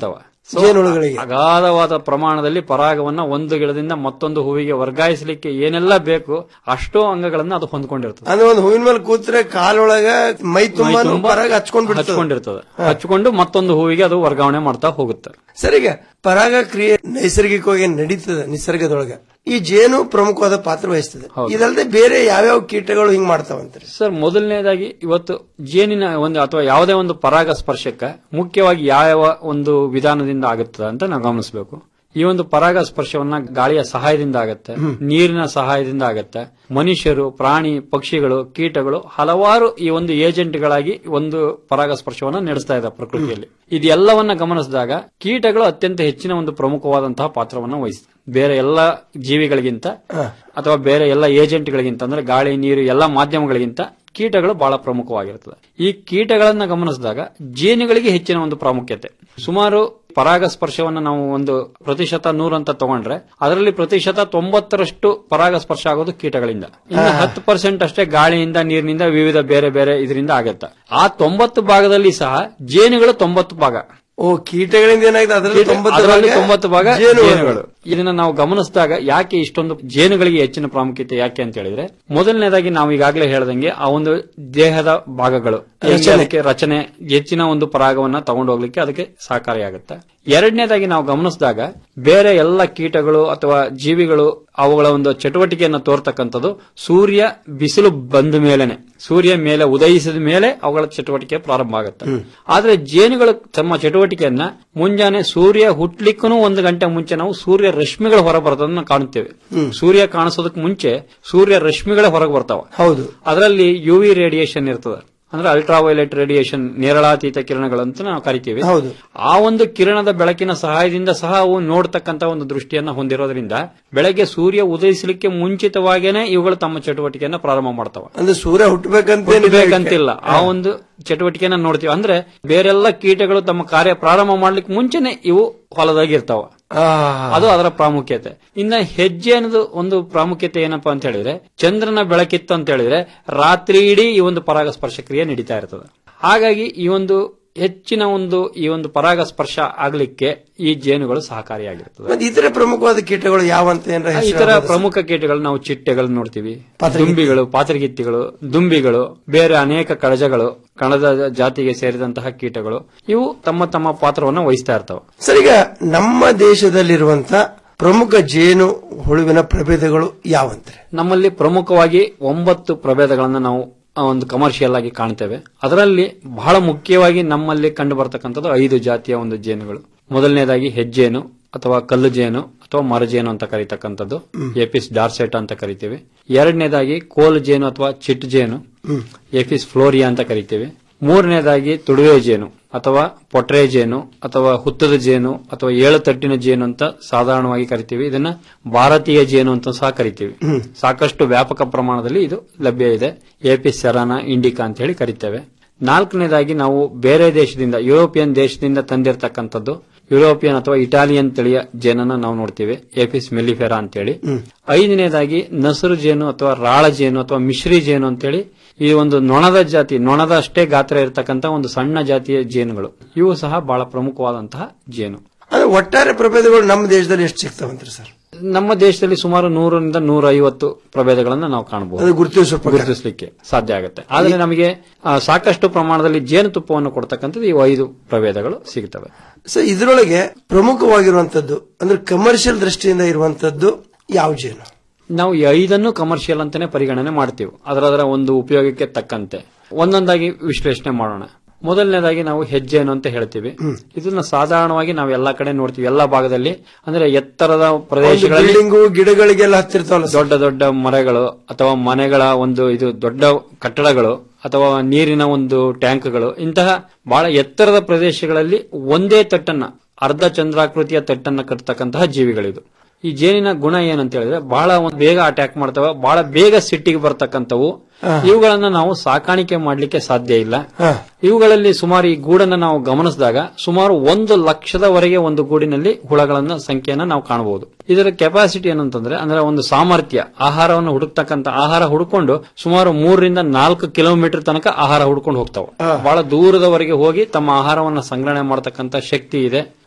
So, ಜೇನುಹುಳುಗಳಿಗೆ. ಅಗಾಧವಾದ ಪ್ರಮಾಣದಲ್ಲಿ ಪರಾಗವನ್ನ ಒಂದು ಗಿಡದಿಂದ ಮತ್ತೊಂದು ಹೂವಿಗೆ ವರ್ಗಾಯಿಸಲಿಕ್ಕೆ ಏನೆಲ್ಲ ಬೇಕು ಅಷ್ಟೋ ಅಂಗಗಳನ್ನ ಅದು ಹೊಂದ್ಕೊಂಡಿರ್ತದೆ ಅಂದ್ರೆ ಒಂದು ಹೂವಿನ ಮೇಲೆ ಕೂತ್ರೆ ಕಾಲೊಳಗ ಮೈ ತುಂಬಾ ಮೈ ತುಂಬಾ ಪರಾಗ ಹಚ್ಕೊಂಡ್ ಬಿಡ್ತದೆ ಹಚ್ಕೊಂಡಿರ್ತದೆ ಹಚ್ಕೊಂಡು ಮತ್ತೊಂದು ಹೂವಿಗೆ ಅದು ವರ್ಗಾವಣೆ ಮಾಡ್ತಾ ಹೋಗುತ್ತೆ ಸರಿಗ ಪರಾಗ ಕ್ರಿಯೆ ನೈಸರ್ಗಿಕವಾಗಿ ನಡೀತದೆ ನಿಸರ್ಗದೊಳಗ ಈ ಜೇನು ಪ್ರಮುಖವಾದ ಪಾತ್ರ ವಹಿಸ್ತದೆ ಇದಲ್ಲದೆ ಬೇರೆ ಯಾವ್ಯಾವ ಕೀಟಗಳು ಹಿಂಗ್ ಮಾಡ್ತಾವಂತ್ರಿ ಸರ್ ಮೊದಲನೇದಾಗಿ ಇವತ್ತು ಜೇನಿನ ಒಂದು ಅಥವಾ ಯಾವುದೇ ಒಂದು ಪರಾಗ ಸ್ಪರ್ಶಕ್ಕ ಮುಖ್ಯವಾಗಿ ಯಾವ ಒಂದು ವಿಧಾನದಿಂದ ಆಗುತ್ತದೆ ಅಂತ ನಾವು ಗಮನಿಸಬೇಕು ಈ ಒಂದು ಪರಾಗ ಸ್ಪರ್ಶವನ್ನ ಗಾಳಿಯ ಸಹಾಯದಿಂದ ಆಗತ್ತೆ ನೀರಿನ ಸಹಾಯದಿಂದ ಆಗತ್ತೆ ಮನುಷ್ಯರು ಪ್ರಾಣಿ ಪಕ್ಷಿಗಳು ಕೀಟಗಳು ಹಲವಾರು ಈ ಒಂದು ಏಜೆಂಟ್ಗಳಾಗಿ ಒಂದು ಪರಾಗ ಸ್ಪರ್ಶವನ್ನ ನಡೆಸ್ತಾ ಇದೆ ಪ್ರಕೃತಿಯಲ್ಲಿ ಇದೆಲ್ಲವನ್ನ ಗಮನಿಸಿದಾಗ ಕೀಟಗಳು ಅತ್ಯಂತ ಹೆಚ್ಚಿನ ಒಂದು ಪ್ರಮುಖವಾದಂತಹ ಪಾತ್ರವನ್ನ ವಹಿಸ್ತದೆ ಬೇರೆ ಎಲ್ಲ ಜೀವಿಗಳಿಗಿಂತ ಅಥವಾ ಬೇರೆ ಎಲ್ಲ ಏಜೆಂಟ್ಗಳಿಗಿಂತ ಅಂದ್ರೆ ಗಾಳಿ ನೀರು ಎಲ್ಲ ಮಾಧ್ಯಮಗಳಿಗಿಂತ ಕೀಟಗಳು ಬಹಳ ಪ್ರಮುಖವಾಗಿರುತ್ತದೆ ಈ ಕೀಟಗಳನ್ನ ಗಮನಿಸಿದಾಗ ಜೇನುಗಳಿಗೆ ಹೆಚ್ಚಿನ ಒಂದು ಪ್ರಾಮುಖ್ಯತೆ ಸುಮಾರು ಪರಾಗ ಸ್ಪರ್ಶವನ್ನ ನಾವು ಒಂದು ಪ್ರತಿಶತ ನೂರು ಅಂತ ತಗೊಂಡ್ರೆ ಅದರಲ್ಲಿ ಪ್ರತಿಶತ ತೊಂಬತ್ತರಷ್ಟು ಪರಾಗ ಸ್ಪರ್ಶ ಆಗೋದು ಕೀಟಗಳಿಂದ ಇನ್ನು ಹತ್ತು ಪರ್ಸೆಂಟ್ ಅಷ್ಟೇ ಗಾಳಿಯಿಂದ ನೀರಿನಿಂದ ವಿವಿಧ ಬೇರೆ ಬೇರೆ ಇದರಿಂದ ಆಗತ್ತೆ ಆ ತೊಂಬತ್ತು ಭಾಗದಲ್ಲಿ ಸಹ ಜೇನುಗಳು ತೊಂಬತ್ತು ಭಾಗ ಓ ಕೀಟಗಳಿಂದ ಏನಾಗಿದೆ ಅದರಲ್ಲಿ ತೊಂಬತ್ತು ಅದರಲ್ಲಿ ಭಾಗ ತೊಂಬತ್ತು ಭಾಗ ಜೇನುಹುಳು. ಜೇನುಗಳು ಇದನ್ನ ನಾವು ಗಮನಿಸಿದಾಗ ಯಾಕೆ ಇಷ್ಟೊಂದು ಜೇನುಗಳಿಗೆ ಹೆಚ್ಚಿನ ಪ್ರಾಮುಖ್ಯತೆ ಯಾಕೆ ಅಂತ ಹೇಳಿದ್ರೆ ಮೊದಲನೇದಾಗಿ ನಾವು ಈಗಾಗಲೇ ಹೇಳ್ದಂಗೆ ಆ ಒಂದು ದೇಹದ ಭಾಗಗಳು ಹೇಗೆ ರಚನೆ. ಅದಕ್ಕೆ ರಚನೆ ಹೆಚ್ಚಿನ ಒಂದು ಪರಾಗವನ್ನ ತಗೊಂಡು ಹೋಗ್ಲಿಕ್ಕೆ ಅದಕ್ಕೆ ಸಹಕಾರಿಯಾಗುತ್ತೆ ಎರಡನೇದಾಗಿ ನಾವು ಗಮನಿಸಿದಾಗ ಬೇರೆ ಎಲ್ಲ ಕೀಟಗಳು ಅಥವಾ ಜೀವಿಗಳು ಅವುಗಳ ಒಂದು ಚಟುವಟಿಕೆಯನ್ನು ತೋರ್ತಕ್ಕಂಥದ್ದು ಸೂರ್ಯ ಬಿಸಿಲು ಬಂದ ಮೇಲೆನೆ ಸೂರ್ಯ ಮೇಲೆ ಉದಯಿಸಿದ ಮೇಲೆ ಅವುಗಳ ಚಟುವಟಿಕೆ ಪ್ರಾರಂಭ ಆಗುತ್ತೆ ಆದ್ರೆ ಜೇನುಗಳು ತಮ್ಮ ಚಟುವಟಿಕೆಯನ್ನ ಮುಂಜಾನೆ ಸೂರ್ಯ ಹುಟ್ಲಿಕ್ಕೂ ಒಂದು ಗಂಟೆ ಮುಂಚೆ ನಾವು ಸೂರ್ಯ ರಶ್ಮಿಗಳು ಹೊರ ಬರೋದನ್ನ ಕಾಣುತ್ತೇವೆ ಸೂರ್ಯ ಕಾಣಿಸೋದಕ್ಕೆ ಮುಂಚೆ ಸೂರ್ಯ ರಶ್ಮಿಗಳೇ ಹೊರಗೆ ಬರ್ತಾವ ಹೌದು ಅದರಲ್ಲಿ ಯು ವಿ ರೇಡಿಯೇಷನ್ ಇರ್ತದೆ ಅಂದ್ರೆ ಅಲ್ಟ್ರಾವೈಲೆಟ್ ರೇಡಿಯೇಷನ್ ನೇರಳಾತೀತ ಕಿರಣಗಳು ಅಂತ ನಾವು ಕರಿತೀವಿ ಹೌದು. ಆ ಒಂದು ಕಿರಣದ ಬೆಳಕಿನ ಸಹಾಯದಿಂದ ಸಹ ಅವು ನೋಡ್ತಕ್ಕಂತ ಒಂದು ದೃಷ್ಟಿಯನ್ನ ಹೊಂದಿರೋದ್ರಿಂದ ಬೆಳಗ್ಗೆ ಸೂರ್ಯ ಉದಯಿಸಲಿಕ್ಕೆ ಮುಂಚಿತವಾಗೇನೆ ಇವುಗಳು ತಮ್ಮ ಚಟುವಟಿಕೆಯನ್ನ ಪ್ರಾರಂಭ ಮಾಡ್ತಾವ ಅಂದ್ರೆ ಸೂರ್ಯ ಹುಟ್ಟಬೇಕಂತ ಬೇಕಂತಿಲ್ಲ ಆ ಒಂದು ಚಟುವಟಿಕೆನ ನೋಡ್ತೀವಿ ಅಂದ್ರೆ ಬೇರೆಲ್ಲ ಕೀಟಗಳು ತಮ್ಮ ಕಾರ್ಯ ಪ್ರಾರಂಭ ಮಾಡ್ಲಿಕ್ಕೆ ಮುಂಚೆನೆ ಇವು ಹೊಲದಾಗಿರ್ತಾವ ಅದು ಅದರ ಪ್ರಾಮುಖ್ಯತೆ ಇನ್ನ ಹೆಜ್ಜೆ ಅನ್ನೋದು ಒಂದು ಪ್ರಾಮುಖ್ಯತೆ ಏನಪ್ಪಾ ಅಂತ ಹೇಳಿದ್ರೆ ಚಂದ್ರನ ಬೆಳಕಿತ್ತು ಅಂತ ಹೇಳಿದ್ರೆ ರಾತ್ರಿ ಇಡೀ ಈ ಒಂದು ಪರಾಗ ಸ್ಪರ್ಶ ಕ್ರಿಯೆ ನಡೀತಾ ಇರ್ತದೆ ಹಾಗಾಗಿ ಈ ಒಂದು ಹೆಚ್ಚಿನ ಒಂದು ಈ ಒಂದು ಪರಾಗ ಸ್ಪರ್ಶ ಆಗ್ಲಿಕ್ಕೆ ಈ ಜೇನುಗಳು ಸಹಕಾರಿಯಾಗಿರ್ತದೆ ಮತ್ತೆ ಇತರ ಪ್ರಮುಖವಾದ ಕೀಟಗಳು ಯಾವಂತ ಏನಾರ ಹೆಸರು ಇತರ ಹೇಳ್ಬೋದಾ? ಪ್ರಮುಖ ಕೀಟಗಳು ನಾವು ಚಿಟ್ಟೆಗಳು ನೋಡ್ತೀವಿ ಪಾತರಗಿತ್ತಿ. ದುಂಬಿಗಳು ಪಾತರಗಿತ್ತಿಗಳು ದುಂಬಿಗಳು ಬೇರೆ ಅನೇಕ ಕಡಜಗಳು ಕಣದ ಜಾತಿಗೆ ಸೇರಿದಂತಹ ಕೀಟಗಳು ಇವು ತಮ್ಮ ತಮ್ಮ ಪಾತ್ರವನ್ನು ವಹಿಸ್ತಾ ಇರ್ತವೆ ಸರ್ ಈಗ ನಮ್ಮ ದೇಶದಲ್ಲಿರುವಂತ ಪ್ರಮುಖ ಜೇನು ಹುಳುವಿನ ಪ್ರಭೇದಗಳು ಯಾವಂತ್ರಿ ನಮ್ಮಲ್ಲಿ ಪ್ರಮುಖವಾಗಿ ಒಂಬತ್ತು ಪ್ರಭೇದಗಳನ್ನ ನಾವು ಆ, ಒಂದು ಕಮರ್ಷಿಯಲ್ ಆಗಿ ಕಾಣ್ತೇವೆ ಅದರಲ್ಲಿ ಬಹಳ ಮುಖ್ಯವಾಗಿ ನಮ್ಮಲ್ಲಿ ಕಂಡು ಬರ್ತಕ್ಕಂಥದ್ದು ಐದು ಜಾತಿಯ ಒಂದು ಜೇನುಗಳು ಮೊದಲನೇದಾಗಿ ಹೆಜ್ಜೇನು ಅಥವಾ ಕಲ್ಲು ಜೇನು ಅಥವಾ ಮರಜೇನು ಅಂತ ಕರೀತಕ್ಕಂಥದ್ದು ಎಪಿಸ್ ಡಾರ್ಸೆಟ್ ಅಂತ ಕರಿತೀವಿ ಎರಡನೇದಾಗಿ ಕೋಲ್ ಜೇನು ಅಥವಾ ಚಿಟ್ ಜೇನು ಎಫಿಸ್ ಫ್ಲೋರಿಯಾ ಅಂತ ಕರಿತೀವಿ ಮೂರನೇದಾಗಿ ತುಡುವೆ ಜೇನು ಅಥವಾ ಪೊಟ್ರೆ ಜೇನು ಅಥವಾ ಹುತ್ತದ ಜೇನು ಅಥವಾ ಏಳು ತಟ್ಟಿನ ಜೇನು ಅಂತ ಸಾಧಾರಣವಾಗಿ ಕರಿತೀವಿ ಇದನ್ನ ಭಾರತೀಯ ಜೇನು ಅಂತ ಸಹ ಕರಿತೀವಿ ಸಾಕಷ್ಟು ವ್ಯಾಪಕ ಪ್ರಮಾಣದಲ್ಲಿ ಇದು ಲಭ್ಯ ಇದೆ ಎಪಿಸ್ ಸೆರಾನ ಇಂಡಿಕಾ ಅಂತ ಹೇಳಿ ಕರಿತೇವೆ ನಾಲ್ಕನೇದಾಗಿ ನಾವು ಬೇರೆ ದೇಶದಿಂದ ಯುರೋಪಿಯನ್ ದೇಶದಿಂದ ತಂದಿರತಕ್ಕಂಥದ್ದು ಯುರೋಪಿಯನ್ ಅಥವಾ ಇಟಾಲಿಯನ್ ತಳಿಯ ಜೇನನ್ನ ನಾವು ನೋಡ್ತೀವಿ ಎಪಿಸ್ ಮೆಲಿಫೆರಾ ಅಂತೇಳಿ ಐದನೇದಾಗಿ ನಸರು ಜೇನು ಅಥವಾ ರಾಳ ಜೇನು ಅಥವಾ ಮಿಶ್ರಿ ಜೇನು ಅಂತೇಳಿ ಈ ಒಂದು ನೊಣದ ಜಾತಿ ನೊಣದ ಅಷ್ಟೇ ಗಾತ್ರ ಇರತಕ್ಕಂತ ಒಂದು ಸಣ್ಣ ಜಾತಿಯ ಜೇನುಗಳು ಇವು ಸಹ ಬಹಳ ಪ್ರಮುಖವಾದಂತಹ ಜೇನು ಅಂದ್ರೆ ಒಟ್ಟಾರೆ ಪ್ರಭೇದಗಳು ನಮ್ಮ ದೇಶದಲ್ಲಿ ಎಷ್ಟು ಸಿಗ್ತಾವಂತ್ರಿ ಸರ್ ನಮ್ಮ ದೇಶದಲ್ಲಿ ಸುಮಾರು ನೂರರಿಂದ ನೂರ ಐವತ್ತು ಪ್ರಭೇದಗಳನ್ನ ನಾವು ಕಾಣಬಹುದು ಅದು ಗುರುತಿಸುವ ಪ್ರಕಾರ. ಗುರುತಿಸಲಿಕ್ಕೆ ಸಾಧ್ಯ ಆಗುತ್ತೆ ಆದ್ರೆ ನಮಗೆ ಆ, ಸಾಕಷ್ಟು ಪ್ರಮಾಣದಲ್ಲಿ ಜೇನುತುಪ್ಪವನ್ನು ಕೊಡ್ತಕ್ಕಂಥದ್ದು ಇವು ಐದು ಪ್ರಭೇದಗಳು ಸಿಗ್ತವೆ ಸೊ ಇದರೊಳಗೆ ಪ್ರಮುಖವಾಗಿರುವಂತದ್ದು ಅಂದ್ರೆ ಕಮರ್ಷಿಯಲ್ ದೃಷ್ಟಿಯಿಂದ ಇರುವಂತದ್ದು ಯಾವ ಜೇನು ನಾವು ಈ ಐದನ್ನು ಕಮರ್ಷಿಯಲ್ ಅಂತಾನೆ ಪರಿಗಣನೆ ಮಾಡ್ತೀವಿ ಅದರದರ ಒಂದು ಉಪಯೋಗಕ್ಕೆ ತಕ್ಕಂತೆ ಒಂದೊಂದಾಗಿ ವಿಶ್ಲೇಷಣೆ ಮಾಡೋಣ ಮೊದಲನೇದಾಗಿ ನಾವು ಹೆಜ್ಜೆನು ಅಂತ ಹೇಳ್ತೀವಿ ಇದನ್ನ ಸಾಧಾರಣವಾಗಿ ನಾವು ಎಲ್ಲಾ ಕಡೆ ನೋಡ್ತೀವಿ ಎಲ್ಲಾ ಭಾಗದಲ್ಲಿ ಅಂದ್ರೆ ಎತ್ತರದ ಪ್ರದೇಶಗಳಲ್ಲಿ ಬಿಲ್ಡಿಂಗು ಗಿಡಗಳಿಗೆಲ್ಲ ಹತ್ತಿರ್ತಾವಲ್ಲ ದೊಡ್ಡ ದೊಡ್ಡ ಮರಗಳು ಅಥವಾ ಮನೆಗಳ ಒಂದು ಇದು ದೊಡ್ಡ ಕಟ್ಟಡಗಳು ಅಥವಾ ನೀರಿನ ಒಂದು ಟ್ಯಾಂಕ್ಗಳು ಇಂತಹ ಬಹಳ ಎತ್ತರದ ಪ್ರದೇಶಗಳಲ್ಲಿ ಒಂದೇ ತಟ್ಟನ್ನ ಅರ್ಧ ಚಂದ್ರಾಕೃತಿಯ ತಟ್ಟನ್ನ ಕಟ್ಟತಕ್ಕಂತಹ ಜೀವಿಗಳಿದು ಈ ಜೇನಿನ ಗುಣ ಏನಂತ ಹೇಳಿದ್ರೆ ಬಹಳ ಒಂದು ಬೇಗ ಅಟ್ಯಾಕ್ ಮಾಡ್ತವೆ ಬಹಳ ಬೇಗ ಸಿಟ್ಟಿಗೆ ಬರ್ತಕ್ಕಂಥವು ಇವುಗಳನ್ನ ನಾವು ಸಾಕಾಣಿಕೆ ಮಾಡ್ಲಿಕ್ಕೆ ಸಾಧ್ಯ ಇಲ್ಲ ಇವುಗಳಲ್ಲಿ ಸುಮಾರು ಈ ಗೂಡನ್ನ ನಾವು ಗಮನಿಸಿದಾಗ ಸುಮಾರು ಒಂದು ಲಕ್ಷದವರೆಗೆ ಒಂದು ಗೂಡಿನಲ್ಲಿ ಹುಳಗಳನ್ನ ಸಂಖ್ಯೆಯನ್ನ ನಾವು ಕಾಣಬಹುದು ಇದರ ಕೆಪಾಸಿಟಿ ಏನಂತಂದ್ರೆ ಅಂದ್ರೆ ಒಂದು ಸಾಮರ್ಥ್ಯ ಆಹಾರವನ್ನು ಹುಡುಕ್ತಕ್ಕಂತ ಆಹಾರ ಹುಡುಕೊಂಡು ಸುಮಾರು ಮೂರರಿಂದ ನಾಲ್ಕು ಕಿಲೋಮೀಟರ್ ತನಕ ಆಹಾರ ಹುಡ್ಕೊಂಡು ಹೋಗ್ತಾವೆ ಬಹಳ ದೂರದವರೆಗೆ ಹೋಗಿ ತಮ್ಮ ಆಹಾರವನ್ನ ಸಂಗ್ರಹಣೆ ಮಾಡತಕ್ಕಂತ ಶಕ್ತಿ ಇದೆ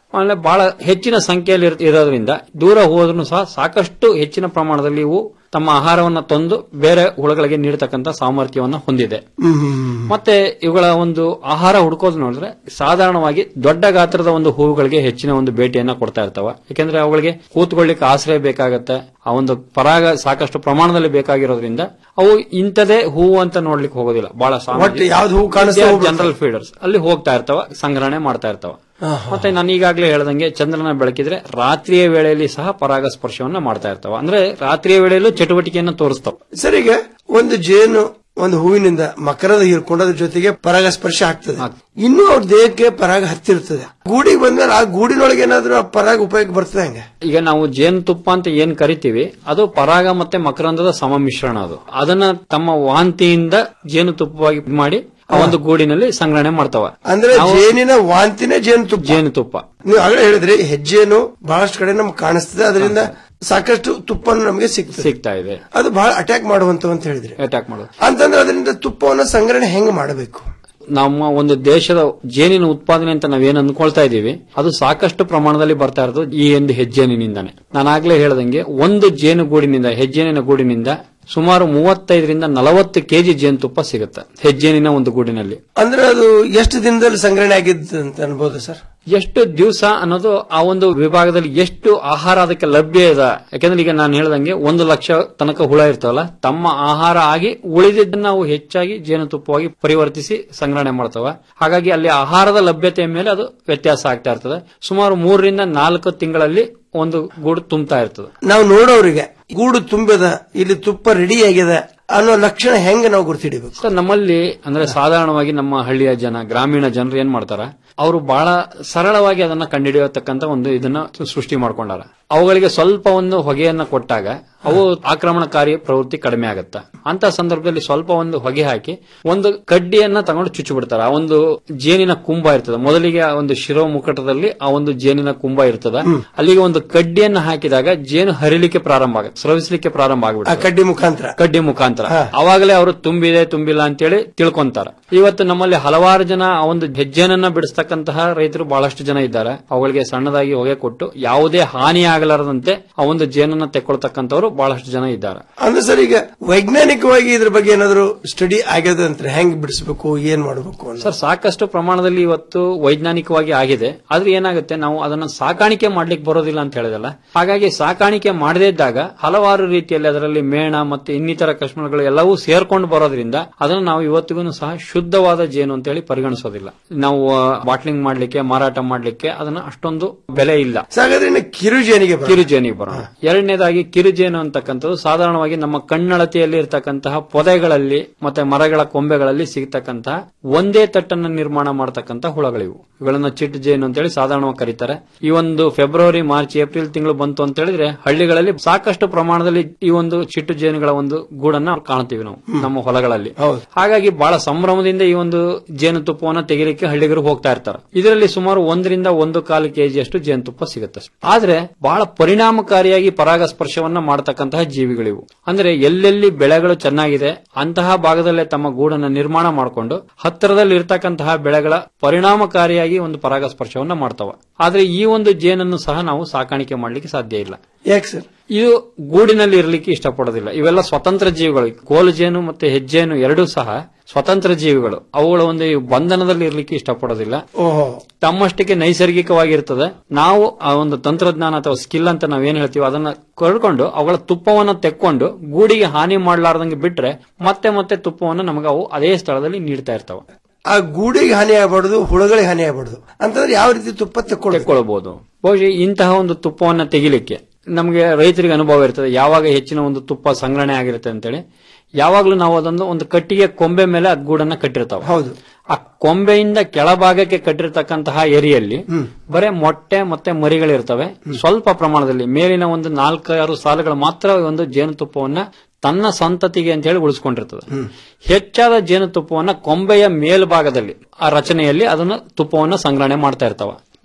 ಆಮೇಲೆ ಬಹಳ ಹೆಚ್ಚಿನ ಸಂಖ್ಯೆಯಲ್ಲಿ ಇರ್- ಇರೋದ್ರಿಂದ ದೂರ ಹೋದ್ರೂ ಸಹ ಸಾಕಷ್ಟು ಹೆಚ್ಚಿನ ಪ್ರಮಾಣದಲ್ಲಿ ಇವು ತಮ್ಮ ಆಹಾರವನ್ನ ತಂದು ಬೇರೆ ಹುಳುಗಳಿಗೆ ನೀಡತಕ್ಕಂತ ಸಾಮರ್ಥ್ಯವನ್ನ ಹೊಂದಿದೆ ಮತ್ತೆ ಇವುಗಳ ಒಂದು ಆಹಾರ ಹುಡುಕೋದು ನೋಡಿದ್ರೆ ಸಾಧಾರಣವಾಗಿ ದೊಡ್ಡ ಗಾತ್ರದ ಒಂದು ಹೂವುಗಳಿಗೆ ಹೆಚ್ಚಿನ ಒಂದು ಭೇಟಿಯನ್ನ ಕೊಡ್ತಾ ಇರ್ತಾವ ಯಾಕೆಂದ್ರೆ ಅವುಗಳಿಗೆ ಕೂತ್ಕೊಳ್ಳಿಕ್ಕೆ ಆಶ್ರಯ ಬೇಕಾಗತ್ತೆ ಆ ಒಂದು ಪರಾಗ ಸಾಕಷ್ಟು ಪ್ರಮಾಣದಲ್ಲಿ ಬೇಕಾಗಿರೋದ್ರಿಂದ ಅವು ಇಂಥದೇ ಹೂವು ಅಂತ ನೋಡ್ಲಿಕ್ಕೆ ಹೋಗೋದಿಲ್ಲ ಬಹಳ ಒಟ್ಟು ಯಾವ್ದು ಹೂವು ಕಾಣಿಸ್ತೋ ಹೋಗ್ಬಿಡ್ತವೆ. ಜನರಲ್ ಫೀಡರ್ಸ್ ಅಲ್ಲಿ ಹೋಗ್ತಾ ಇರ್ತಾವ ಸಂಗ್ರಹಣೆ ಮಾಡ್ತಾ ಇರ್ತಾವ ಮತ್ತೆ ನಾನು ಈಗಾಗಲೇ ಹೇಳ್ದಂಗೆ ಚಂದ್ರನ ಬೆಳಕಿದ್ರೆ ರಾತ್ರಿಯ ವೇಳೆಯಲ್ಲಿ ಸಹ ಪರಾಗ ಸ್ಪರ್ಶವನ್ನ ಮಾಡ್ತಾ ಇರ್ತಾವ ಅಂದ್ರೆ ರಾತ್ರಿಯ ವೇಳೆಯಲ್ಲೂ ಚಟುವಟಿಕೆಯನ್ನ ತೋರಿಸ್ತಾವ ಸರ್ ಈಗ ಒಂದು ಜೇನು ಒಂದು ಹೂವಿನಿಂದ ಮಕರದ ಹೀರ್ಕೊಂಡು ಅದ್ರ ಜೊತೆಗೆ ಪರಾಗಸ್ಪರ್ಶ ಆಗ್ತದೆ ಇನ್ನೂ ಅವ್ರ ದೇಹಕ್ಕೆ ಪರಾಗ ಹತ್ತಿರ್ತದೆ ಗೂಡಿಗೆ ಬಂದ್ಮೇಲೆ ಆ ಗೂಡಿನೊಳಗೆ ಏನಾದ್ರೂ ಆ ಪರಾಗ ಉಪಯೋಗ ಬರ್ತದೆ ಹಂಗೆ ಈಗ ನಾವು ಜೇನುತುಪ್ಪ ಅಂತ ಏನ್ ಕರಿತೀವಿ ಅದು ಪರಾಗ ಮತ್ತೆ ಮಕರಂದದ ಸಮ ಮಿಶ್ರಣ ಅದು ಅದನ್ನ ತಮ್ಮ ವಾಂತಿಯಿಂದ ಜೇನುತುಪ್ಪವಾಗಿ ಮಾಡಿ ಆ ಒಂದು ಗೂಡಿನಲ್ಲಿ ಸಂಗ್ರಹಣೆ ಮಾಡ್ತಾವ ಅಂದ್ರೆ ನಾವು- ಜೇನಿನ ವಾಂತಿನೇ ಜೇನುತುಪ್ಪ ಜೇನುತುಪ್ಪ ನೀವು ಆಗಲೇ ಹೇಳಿದ್ರಿ ಹೆಜ್ಜೆನು ಬಹಳಷ್ಟು ಕಡೆ ನಮ್ಗೆ ಕಾಣಿಸ್ತದೆ ಅದರಿಂದ ಸಾಕಷ್ಟು ತುಪ್ಪನು ನಮಗೆ ಸಿಗ್ತದೆ ಸಿಗ್ತಾ ಇದೆ ಅದು ಬಹಳ ಅಟ್ಯಾಕ್ ಮಾಡುವಂತ ಅಂತ ಹೇಳಿದ್ರಿ ಅಟ್ಯಾಕ್ ಮಾಡೋದು ಅಂತಂದ್ರೆ ಅದರಿಂದ ತುಪ್ಪವನ್ನು ಸಂಗ್ರಹಣೆ ಹೆಂಗ್ ಮಾಡಬೇಕು ನಮ್ಮ ಒಂದು ದೇಶದ ಜೇನಿನ ಉತ್ಪಾದನೆ ಅಂತ ನಾವೇನ್ ಅನ್ಕೊಳ್ತಾ ಇದೀವಿ ಅದು ಸಾಕಷ್ಟು ಪ್ರಮಾಣದಲ್ಲಿ ಬರ್ತಾ ಇರೋದು ಈ ಒಂದು ಹೆಜ್ಜೇನಿನಿಂದಾನೆ ನಾನಾಗ್ಲೇ ಹೇಳ್ದಂಗೆ ಒಂದು ಜೇನು ಗೂಡಿನಿಂದ ಹೆಜ್ಜೇನಿನ ಗೂಡಿನಿಂದ ಸುಮಾರು ಮೂವತ್ತೈದರಿಂದ ನಲವತ್ತು ಕೆಜಿ ಜೇನುತುಪ್ಪ ಸಿಗುತ್ತೆ ಹೆಜ್ಜೇನಿನ ಒಂದು ಗೂಡಿನಲ್ಲಿ ಅಂದ್ರೆ ಅದು ಎಷ್ಟು ದಿನದಲ್ಲಿ ಸಂಗ್ರಹಣೆ ಆಗಿದ್ದು ಅಂತ ಅನ್ಬೋದು ಸರ್ ಎಷ್ಟು ದಿವಸ ಅನ್ನೋದು ಆ ಒಂದು ವಿಭಾಗದಲ್ಲಿ ಎಷ್ಟು ಆಹಾರ ಅದಕ್ಕೆ ಲಭ್ಯ ಇದೆ ಯಾಕಂದ್ರೆ ಈಗ ನಾನು ಹೇಳ್ದಂಗೆ ಒಂದು ಲಕ್ಷ ತನಕ ಹುಳ ಇರ್ತಾವಲ್ಲ ತಮ್ಮ ಆಹಾರ ಆಗಿ ಉಳಿದಿದ್ದನ್ನ ನಾವು ಹೆಚ್ಚಾಗಿ ಜೇನುತುಪ್ಪವಾಗಿ ಪರಿವರ್ತಿಸಿ ಸಂಗ್ರಹಣೆ ಮಾಡ್ತಾವ ಹಾಗಾಗಿ ಅಲ್ಲಿ ಆಹಾರದ ಲಭ್ಯತೆಯ ಮೇಲೆ ಅದು ವ್ಯತ್ಯಾಸ ಆಗ್ತಾ ಇರ್ತದೆ ಸುಮಾರು ಮೂರರಿಂದ ನಾಲ್ಕು ತಿಂಗಳಲ್ಲಿ ಒಂದು ಗೂಡು ತುಂಬ್ತಾ ಇರ್ತದೆ ನಾವು ನೋಡೋರಿಗೆ ಗೂಡು ತುಂಬಿದ ಇಲ್ಲಿ ತುಪ್ಪ ರೆಡಿ ಆಗ್ಯದ ಅನ್ನೋ ಲಕ್ಷಣ ಹೆಂಗ ನಾವು ಗುರ್ತಿಡಿಬೇಕು ಸರ್ ನಮ್ಮಲ್ಲಿ ಅಂದ್ರೆ ಸಾಧಾರಣವಾಗಿ ನಮ್ಮ ಹಳ್ಳಿಯ ಜನ ಗ್ರಾಮೀಣ ಜನರು ಏನ್ ಮಾಡ್ತಾರ ಅವರು ಬಹಳ ಸರಳವಾಗಿ ಅದನ್ನ ಕಂಡುಹಿಡಿಯತಕ್ಕಂತ ಒಂದು ಇದನ್ನ ಸೃಷ್ಟಿ ಮಾಡ್ಕೊಂಡಾರ ಅವುಗಳಿಗೆ ಸ್ವಲ್ಪ ಒಂದು ಹೊಗೆಯನ್ನ ಕೊಟ್ಟಾಗ ಅವು ಆಕ್ರಮಣಕಾರಿ ಪ್ರವೃತ್ತಿ ಕಡಿಮೆ ಆಗತ್ತ ಅಂತ ಸಂದರ್ಭದಲ್ಲಿ ಸ್ವಲ್ಪ ಒಂದು ಹೊಗೆ ಹಾಕಿ ಒಂದು ಕಡ್ಡಿಯನ್ನ ತಗೊಂಡು ಚುಚ್ಚು ಬಿಡ್ತಾರ ಆ ಒಂದು ಜೇನಿನ ಕುಂಭ ಇರ್ತದೆ ಮೊದಲಿಗೆ ಆ ಒಂದು ಶಿರೋ ಮುಕಟದಲ್ಲಿ ಆ ಒಂದು ಜೇನಿನ ಕುಂಭ ಇರ್ತದ ಅಲ್ಲಿಗೆ ಒಂದು ಕಡ್ಡಿಯನ್ನ ಹಾಕಿದಾಗ ಜೇನು ಹರಿಲಿಕ್ಕೆ ಪ್ರಾರಂಭ ಆಗುತ್ತೆ ಸ್ರವಿಸಲಿಕ್ಕೆ ಪ್ರಾರಂಭ ಆ ಆಗ್ಬಿಡುತ್ತೆ ಕಡ್ಡಿ ಮುಖಾಂತರ ಕಡ್ಡಿ ಮುಖಾಂತರ ಅವಾಗಲೇ ಅವರು ತುಂಬಿದೆ ತುಂಬಿಲ್ಲ ಅಂತೇಳಿ ತಿಳ್ಕೊಂತಾರ ಇವತ್ತು ನಮ್ಮಲ್ಲಿ ಹಲವಾರು ಜನ ಆ ಒಂದು ಹೆಜ್ಜೆನನ್ನ ಬಿಡಿಸ್ತಕ್ಕಂತಹ ರೈತರು ಬಹಳಷ್ಟು ಜನ ಇದ್ದಾರೆ ಅವುಗಳಿಗೆ ಸಣ್ಣದಾಗಿ ಹೊಗೆ ಕೊಟ್ಟು ಯಾವುದೇ ಹಾನಿ ಆಗಲಾರದಂತೆ ಆ ಒಂದು ಜೇನನ್ನ ತೆಕ್ಕೊಳ್ತಕ್ಕಂಥವ್ರು ಬಹಳಷ್ಟು ಜನ ಇದ್ದಾರೆ ಅಂದ್ರೆ ಸರ್ ಈಗ ವೈಜ್ಞಾನಿಕವಾಗಿ ಇದ್ರ ಬಗ್ಗೆ ಏನಾದ್ರು ಸ್ಟಡಿ ಆಗ್ಯದ ಅಂತ ಹೆಂಗ್ ಬಿಡಿಸ್ಬೇಕು ಏನ್ ಮಾಡಬೇಕು ಅಂತ ಸರ್ ಸಾಕಷ್ಟು ಪ್ರಮಾಣದಲ್ಲಿ ಇವತ್ತು ವೈಜ್ಞಾನಿಕವಾಗಿ ಆಗಿದೆ ಆದ್ರೆ ಏನಾಗುತ್ತೆ ನಾವು ಅದನ್ನ ಸಾಕಾಣಿಕೆ ಮಾಡ್ಲಿಕ್ಕೆ ಬರೋದಿಲ್ಲ ಅಂತ ಹೇಳಿದಲ್ಲ ಹಾಗಾಗಿ ಸಾಕಾಣಿಕೆ ಮಾಡದೇ ಇದ್ದಾಗ ಹಲವಾರು ರೀತಿಯಲ್ಲಿ ಅದರಲ್ಲಿ ಮೇಣ ಮತ್ತೆ ಇನ್ನಿತರ ಕಶ್ಮಲಗಳು ಎಲ್ಲವೂ ಸೇರ್ಕೊಂಡು ಬರೋದ್ರಿಂದ ಅದನ್ನ ನಾವು ಇವತ್ತಿಗೂ ಸಹ ಶುದ್ಧವಾದ ಜೇನು ಅಂತ ಹೇಳಿ ಪರಿಗಣಿಸೋದಿಲ್ಲ ನಾವು ಬಾಟ್ಲಿಂಗ್ ಮಾಡ್ಲಿಕ್ಕೆ ಮಾರಾಟ ಮಾಡ್ಲಿಕ್ಕೆ ಅದನ್ನ ಅಷ್ಟೊಂದು ಬೆಲೆ ಇಲ್ಲ ಸೊ ಹಾಗಾದ್ರೆ ಇನ್ನು ಕಿರುಜೇನಿಗೆ ಬರೋಣ. ಕಿರುಜೇನಿಗೆ ಬರೋಣ ಎರಡನೇದಾಗಿ ಕಿರುಜೇನು ಅಂತಕ್ಕಂಥದ್ದು ಸಾಧಾರಣವಾಗಿ ನಮ್ಮ ಕಣ್ಣಳತೆಯಲ್ಲಿ ಇರತಕ್ಕಂತಹ ಪೊದೆಗಳಲ್ಲಿ ಮತ್ತೆ ಮರಗಳ ಕೊಂಬೆಗಳಲ್ಲಿ ಸಿಗತಕ್ಕಂತಹ ಒಂದೇ ತಟ್ಟನ್ನು ನಿರ್ಮಾಣ ಮಾಡತಕ್ಕಂತ ಹುಳಗಳಿವು ಇವುಗಳನ್ನ ಚಿಟ್ಟು ಜೇನು ಅಂತೇಳಿ ಸಾಧಾರಣವಾಗಿ ಕರೀತಾರೆ ಈ ಒಂದು ಫೆಬ್ರವರಿ ಮಾರ್ಚ್ ಏಪ್ರಿಲ್ ತಿಂಗಳು ಬಂತು ಅಂತ ಹೇಳಿದ್ರೆ ಹಳ್ಳಿಗಳಲ್ಲಿ ಸಾಕಷ್ಟು ಪ್ರಮಾಣದಲ್ಲಿ ಈ ಒಂದು ಚಿಟ್ಟು ಜೇನುಗಳ ಒಂದು ಗೂಡನ್ನ ಕಾಣ್ತೀವಿ ನಾವು ನಮ್ಮ ಹೊಲಗಳಲ್ಲಿ ಹಾಗಾಗಿ ಬಹಳ ಸಂಭ್ರಮದಿಂದ ಈ ಒಂದು ಜೇನುತುಪ್ಪವನ್ನ ತೆಗಿಲಿಕ್ಕೆ ಹಳ್ಳಿಗರು ಹೋಗ್ತಾ ಇರ್ತಾರೆ ಇದರಲ್ಲಿ ಸುಮಾರು ಒಂದರಿಂದ ಒಂದು ಕಾಲು ಕೆಜಿಯಷ್ಟು ಜೇನುತುಪ್ಪ ಸಿಗುತ್ತೆ ಆದ್ರೆ ಬಹಳ ಪರಿಣಾಮಕಾರಿಯಾಗಿ ಪರಾಗಸ್ಪರ್ಶವನ್ನ ಮಾಡತಕ್ಕಂತಹ ಜೀವಿಗಳಿವು ಅಂದ್ರೆ ಎಲ್ಲೆಲ್ಲಿ ಬೆಳೆಗಳು ಚೆನ್ನಾಗಿದೆ ಅಂತಹ ಭಾಗದಲ್ಲೇ ತಮ್ಮ ಗೂಡನ್ನ ನಿರ್ಮಾಣ ಮಾಡಿಕೊಂಡು ಹತ್ತಿರದಲ್ಲಿ ಇರ್ತಕ್ಕಂತಹ ಬೆಳೆಗಳ ಪರಿಣಾಮಕಾರಿಯಾಗಿ ಒಂದು ಪರಾಗಸ್ಪರ್ಶವನ್ನ ಮಾಡ್ತಾವ ಆದ್ರೆ ಈ ಒಂದು ಜೇನನ್ನು ಸಹ ನಾವು ಸಾಕಾಣಿಕೆ ಮಾಡ್ಲಿಕ್ಕೆ ಸಾಧ್ಯ ಇಲ್ಲ ಯಾಕೆ ಸರ್ ಇದು ಗೂಡಿನಲ್ಲಿ ಇರಲಿಕ್ಕೆ ಇಷ್ಟಪಡೋದಿಲ್ಲ ಇವೆಲ್ಲ ಸ್ವತಂತ್ರ ಜೀವಿಗಳು ಕೋಲು ಜೇನು ಮತ್ತೆ ಹೆಜ್ಜೇನು ಎರಡೂ ಸಹ ಸ್ವತಂತ್ರ ಜೀವಿಗಳು ಅವುಗಳ ಒಂದು ಈ ಬಂಧನದಲ್ಲಿ ಇರಲಿಕ್ಕೆ ಇಷ್ಟಪಡೋದಿಲ್ಲ ಓಹೋ ತಮ್ಮಷ್ಟಕ್ಕೆ ನೈಸರ್ಗಿಕವಾಗಿರ್ತದೆ ನಾವು ಆ ಒಂದು ತಂತ್ರಜ್ಞಾನ ಅಥವಾ ಸ್ಕಿಲ್ ಅಂತ ನಾವೇನ್ ಹೇಳ್ತೀವಿ ಅದನ್ನ ಕಳ್ಕೊಂಡು ಅವುಗಳ ತುಪ್ಪವನ್ನ ತೆಕ್ಕೊಂಡು ಗೂಡಿಗೆ ಹಾನಿ ಮಾಡಲಾರ್ದಂಗೆ ಬಿಟ್ರೆ ಮತ್ತೆ ಮತ್ತೆ ತುಪ್ಪವನ್ನು ನಮಗೆ ಅವು ಅದೇ ಸ್ಥಳದಲ್ಲಿ ನೀಡ್ತಾ ಇರ್ತಾವ ಆ ಗೂಡಿಗೆ ಹಾನಿ ಆಗಬಾರ್ದು ಹುಳಗಳಿಗೆ ಹಾನಿ ಆಗಬಾರ್ದು ಅಂತಂದ್ರೆ ಯಾವ ರೀತಿ ತುಪ್ಪ ತೆಕ್ಕೊಳ್ಳಬೇಕು ತೆಕ್ಕೊಳ್ಬಹುದು ಬಹುಶಃ ಇಂತಹ ಒಂದು ತುಪ್ಪವನ್ನ ತೆಗಿಲಿಕ್ಕೆ ನಮಗೆ ರೈತರಿಗೆ ಅನುಭವ ಇರ್ತದೆ ಯಾವಾಗ ಹೆಚ್ಚಿನ ಒಂದು ತುಪ್ಪ ಸಂಗ್ರಹಣೆ ಆಗಿರುತ್ತೆ ಅಂತೇಳಿ ಯಾವಾಗ್ಲೂ ನಾವು ಅದೊಂದು ಒಂದು ಕಟ್ಟಿಗೆ ಕೊಂಬೆ ಮೇಲೆ ಅದ್ ಗೂಡನ್ನ ಕಟ್ಟಿರ್ತಾವ ಹೌದು ಆ ಕೊಂಬೆಯಿಂದ ಕೆಳಭಾಗಕ್ಕೆ ಕಟ್ಟಿರ್ತಕ್ಕಂತಹ ಎರಿಯಲ್ಲಿ ಬರೇ ಮೊಟ್ಟೆ ಮತ್ತೆ ಮರಿಗಳಿರ್ತವೆ ಸ್ವಲ್ಪ ಪ್ರಮಾಣದಲ್ಲಿ ಮೇಲಿನ ಒಂದು ನಾಲ್ಕಾರು ಸಾಲುಗಳು ಮಾತ್ರ ಒಂದು ಜೇನುತುಪ್ಪವನ್ನ ತನ್ನ ಸಂತತಿಗೆ ಅಂತ ಹೇಳಿ ಉಳಿಸ್ಕೊಂಡಿರ್ತದೆ ಹೆಚ್ಚಾದ ಜೇನುತುಪ್ಪವನ್ನ ಕೊಂಬೆಯ ಮೇಲ್ಭಾಗದಲ್ಲಿ ಆ ರಚನೆಯಲ್ಲಿ ಅದನ್ನ ತುಪ್ಪವನ್ನ ಸಂಗ್ರಹಣೆ ಮಾಡ್ತಾ ಇರ್ತಾವ